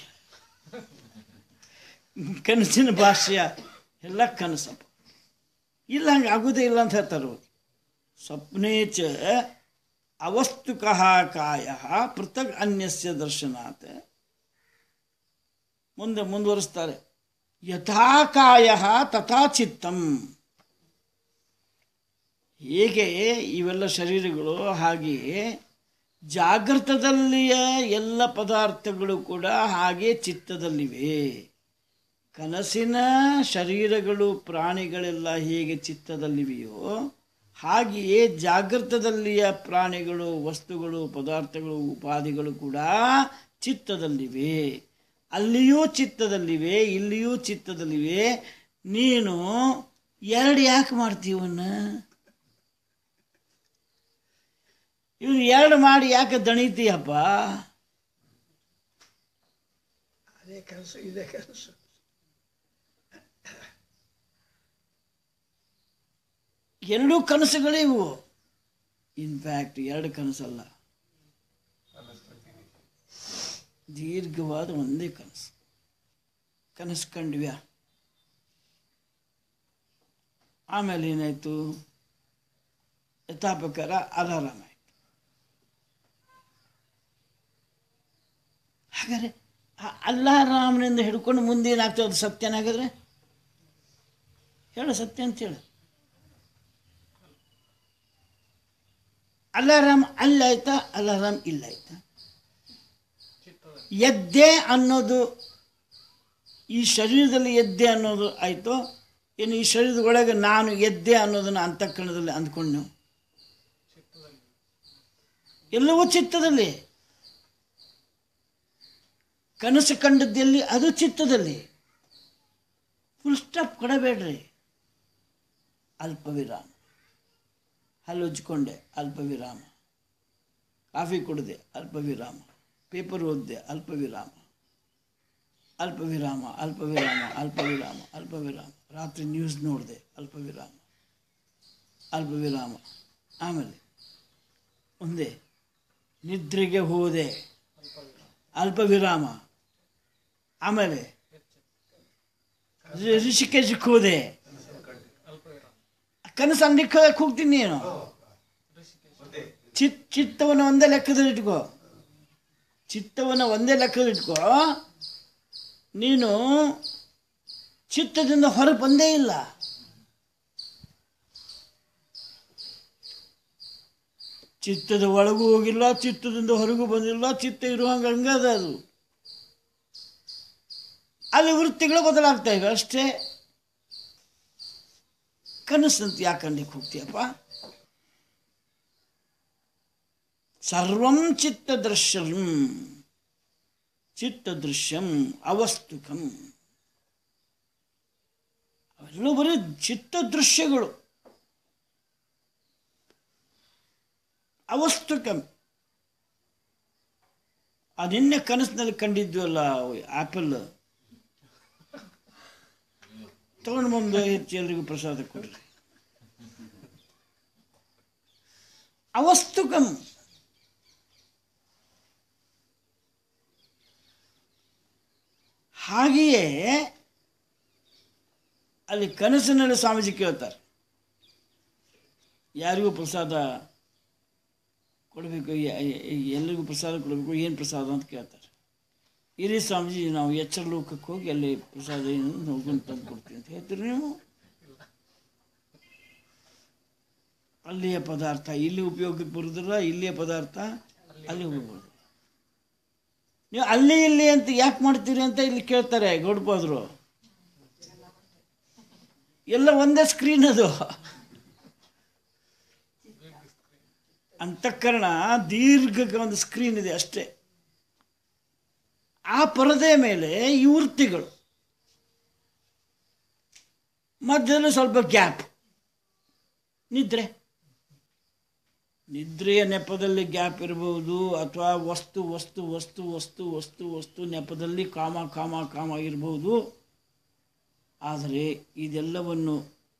ಕನಸಿನ ಭಾಷ್ಯ ಎಲ್ಲ ಕನಸಪ್ಪ ಇಲ್ಲ ಹಂಗೆ ಆಗೋದೇ ಇಲ್ಲ ಅಂತ ಹೇಳ್ತಾರೆ ಅವ್ರು ಸ್ವಪ್ನೇ ಚ ಅವಸ್ತುಕಃ ಕಾಯ ಪೃಥಕ್ ಅನ್ಯಸ್ಯ ದರ್ಶನಾತ್ ಮುಂದೆ ಮುಂದುವರಿಸ್ತಾರೆ ಯಥಾ ಕಾಯ ತಥಾ ಚಿತ್ತಂ ಹೇಗೆ ಇವೆಲ್ಲ ಶರೀರಗಳು ಹಾಗೆಯೇ ಜಾಗೃತದಲ್ಲಿಯ ಎಲ್ಲ ಪದಾರ್ಥಗಳು ಕೂಡ ಹಾಗೆ ಚಿತ್ತದಲ್ಲಿವೆ ಕನಸಿನ ಶರೀರಗಳು ಪ್ರಾಣಿಗಳೆಲ್ಲ ಹೇಗೆ ಚಿತ್ತದಲ್ಲಿವೆಯೋ ಹಾಗೆಯೇ ಜಾಗೃತದಲ್ಲಿಯ ಪ್ರಾಣಿಗಳು ವಸ್ತುಗಳು ಪದಾರ್ಥಗಳು ಉಪಾಧಿಗಳು ಕೂಡ ಚಿತ್ತದಲ್ಲಿವೆ ಅಲ್ಲಿಯೂ ಚಿತ್ತದಲ್ಲಿವೆ ಇಲ್ಲಿಯೂ ಚಿತ್ತದಲ್ಲಿವೆ ನೀನು ಎರಡು ಯಾಕೆ ಮಾಡ್ತೀವನ್ನ ಇವನು ಎರಡು ಮಾಡಿ ಯಾಕೆ ದಣಿತೀಯಪ್ಪ ಅದೇ ಕನಸು ಇದೇ ಕನಸು ಎರಡೂ ಕನಸುಗಳೇ ಇವು ಇನ್ಫ್ಯಾಕ್ಟ್ ಎರಡು ಕನಸಲ್ಲ ದೀರ್ಘವಾದ ಒಂದೇ ಕನಸು ಕನಸು ಕಂಡ್ವ್ಯಾ ಆಮೇಲೆ ಏನಾಯಿತು ಯಥಾಪಕಾರ ಅಲಾರಾಮ್ ಆಯಿತು ಹಾಗಾದ್ರೆ ಆ ಅಲ್ಲಾರಾಮ್ನಿಂದ ಹಿಡ್ಕೊಂಡು ಮುಂದೆ ಏನಾಗ್ತದೆ ಅದು ಸತ್ಯನಾಗಿದ್ರೆ ಹೇಳು ಸತ್ಯ ಅಂತ ಹೇಳು ಅಲಾರಾಮ್ ಅಲ್ಲಾಯ್ತಾ ಅಲಾರಾಮ್ ಇಲ್ಲಾಯ್ತಾ ಎದ್ದೆ ಅನ್ನೋದು ಈ ಶರೀರದಲ್ಲಿ ಎದ್ದೆ ಅನ್ನೋದು ಆಯಿತು ಇನ್ನು ಈ ಶರೀರದ ಒಳಗೆ ನಾನು ಎದ್ದೆ ಅನ್ನೋದನ್ನು ಅಂತಃಕರಣದಲ್ಲಿ ಅಂದ್ಕೊಂಡು ನೀವು ಎಲ್ಲವೂ ಚಿತ್ತದಲ್ಲಿ ಕನಸು ಕಂಡದ್ದಲ್ಲಿ ಅದು ಚಿತ್ತದಲ್ಲಿ ಫುಲ್ ಸ್ಟಾಪ್ ಕೊಡಬೇಡ್ರಿ ಅಲ್ಪ ವಿರಾಮ ಹಲ್ಲುಜ್ಕೊಂಡೆ ಅಲ್ಪ ವಿರಾಮ ಕಾಫಿ ಕುಡಿದೆ ಅಲ್ಪ ವಿರಾಮ ಪೇಪರ್ ಓದಿದೆ ಅಲ್ಪ ವಿರಾಮ ಅಲ್ಪ ವಿರಾಮ ಅಲ್ಪ ವಿರಾಮ ಅಲ್ಪ ವಿರಾಮ ಅಲ್ಪ ವಿರಾಮ ರಾತ್ರಿ ನ್ಯೂಸ್ ನೋಡಿದೆ ಅಲ್ಪ ವಿರಾಮ ಅಲ್ಪ ವಿರಾಮ ಆಮೇಲೆ ಒಂದೇ ನಿದ್ರೆಗೆ ಹೋದೆ ಅಲ್ಪ ವಿರಾಮ ಆಮೇಲೆ ಋ- ಋಷಿಕೇಶಕ್ಕೆ ಹೋದೆ ಕನಸು ಅಂಗಡಿಗೆ ಹೋಗ್ತೀನಿ ನೀನು ಚಿತ್ ಚಿತ್ತವನ್ನು ಒಂದೇ ಲೆಕ್ಕದಲ್ಲಿ ಇಟ್ಕೋ ಚಿತ್ತವನ್ನು ಒಂದೇ ಲೆಕ್ಕದಲ್ಲಿ ಇಟ್ಕೋ ನೀನು ಚಿತ್ತದಿಂದ ಹೊರಗೆ ಬಂದೇ ಇಲ್ಲ ಚಿತ್ತದ ಒಳಗೂ ಹೋಗಿಲ್ಲ ಚಿತ್ತದಿಂದ ಹೊರಗೂ ಬಂದಿಲ್ಲ ಚಿತ್ತ ಇರುವಂಗೆ ಹಂಗದ ಅದು ಅಲ್ಲಿ ವೃತ್ತಿಗಳು ಬದಲಾಗ್ತಾ ಇವೆ ಅಷ್ಟೇ ಕನಸಂತ ಯಾಕಂಡಿಕ್ಕೆ ಹೋಗ್ತೀಯಪ್ಪ ಸರ್ವಂ ಚಿತ್ತದೃಶ್ಯಂ ಚಿತ್ತದೃಶ್ಯಂ ಅವಸ್ತುಕಂ ಅವೆಲ್ಲ ಬರೀ ಚಿತ್ತ ದೃಶ್ಯಗಳು ಅವಸ್ತುಕಂ ಆ ನಿನ್ನೆ ಕನಸಿನಲ್ಲಿ ಕಂಡಿದ್ವಲ್ಲ ಆಪಲ್ ತಗೊಂಡು ಬಂದು ಹೆಚ್ಚು ಎಲ್ರಿಗೂ ಪ್ರಸಾದ ಕೊಡ್ರಿ ಅವಸ್ತುಕಂ ಹಾಗೆಯೇ ಅಲ್ಲಿ ಕನಸಿನಲ್ಲಿ ಸ್ವಾಮೀಜಿ ಕೇಳ್ತಾರೆ ಯಾರಿಗೂ ಪ್ರಸಾದ ಕೊಡಬೇಕು ಎಲ್ಲರಿಗೂ ಪ್ರಸಾದ ಕೊಡಬೇಕು ಏನು ಪ್ರಸಾದ ಅಂತ ಕೇಳ್ತಾರೆ ಇರಿ ಸ್ವಾಮೀಜಿ ನಾವು ಎಚ್ಚರ ಲೋಕಕ್ಕೆ ಹೋಗಿ ಅಲ್ಲಿ ಪ್ರಸಾದ ಏನು ನೋಡ್ಕೊಂಡು ತಂದು ಕೊಡ್ತೀವಿ ಅಂತ ಹೇಳ್ತೀರಿ ನೀವು ಅಲ್ಲಿಯ ಪದಾರ್ಥ ಇಲ್ಲಿ ಉಪಯೋಗಕ್ಕೆ ಬರೋದಿಲ್ಲ ಇಲ್ಲಿಯ ಪದಾರ್ಥ ಅಲ್ಲಿ ಹೋಗ್ಬೋದು ನೀವು ಅಲ್ಲಿ ಇಲ್ಲಿ ಅಂತ ಯಾಕೆ ಮಾಡ್ತೀರಿ ಅಂತ ಇಲ್ಲಿ ಕೇಳ್ತಾರೆ ಗೌಡ್ಪಾದ್ರು ಎಲ್ಲ ಒಂದೇ ಸ್ಕ್ರೀನ್ ಅದು ಅಂತಃಕರಣ ದೀರ್ಘಕ್ಕೆ ಒಂದು ಸ್ಕ್ರೀನ್ ಇದೆ ಅಷ್ಟೇ ಆ ಪರದೆ ಮೇಲೆ ಈ ವೃತ್ತಿಗಳು ಮಧ್ಯದಲ್ಲಿ ಸ್ವಲ್ಪ ಗ್ಯಾಪ್ ನಿದ್ರೆ ನಿದ್ರೆಯ ನೆಪದಲ್ಲಿ ಗ್ಯಾಪ್ ಇರಬಹುದು ಅಥವಾ ವಸ್ತು ವಸ್ತು ವಸ್ತು ವಸ್ತು ವಸ್ತು ವಸ್ತು ನೆಪದಲ್ಲಿ ಕಾಮ ಕಾಮ ಕಾಮ ಇರಬಹುದು ಆದರೆ ಇದೆಲ್ಲವನ್ನು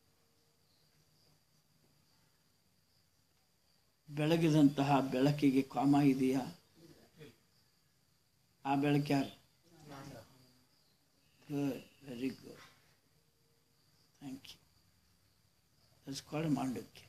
ಬೆಳಗಿದಂತಹ ಬೆಳಕಿಗೆ ಕಾಮ ಇದೆಯಾ ಆ ಬೆಳಕು ಯಾರು good very good thank you that's called Mandukya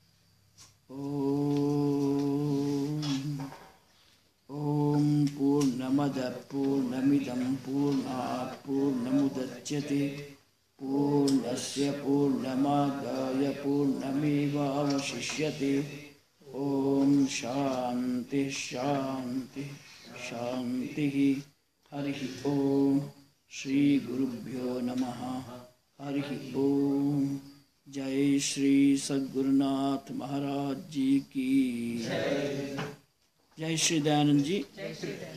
ಓಂ ಓಂ ಪೂರ್ಣಮದ ಪೂರ್ಣಮಿದಂ ಪೂರ್ಣಾತ್ ಪೂರ್ಣಮುದಚ್ಯತೆ ಪೂರ್ಣಸ್ಯ ಪೂರ್ಣಮಾದಾಯ ಪೂರ್ಣಮೇವಾವಶಿಷ್ಯತೆ ಓಂ ಶಾಂತಿ ಶಾಂತಿ ಶಾಂತಿ ಹರಿ ಓಂ ಶ್ರೀ ಗುರುಭ್ಯೋ ನಮಃ ಹರಿ ಓಂ जय श्री सद्गुरुनाथ महाराज जी की जय श्री दयानंद जी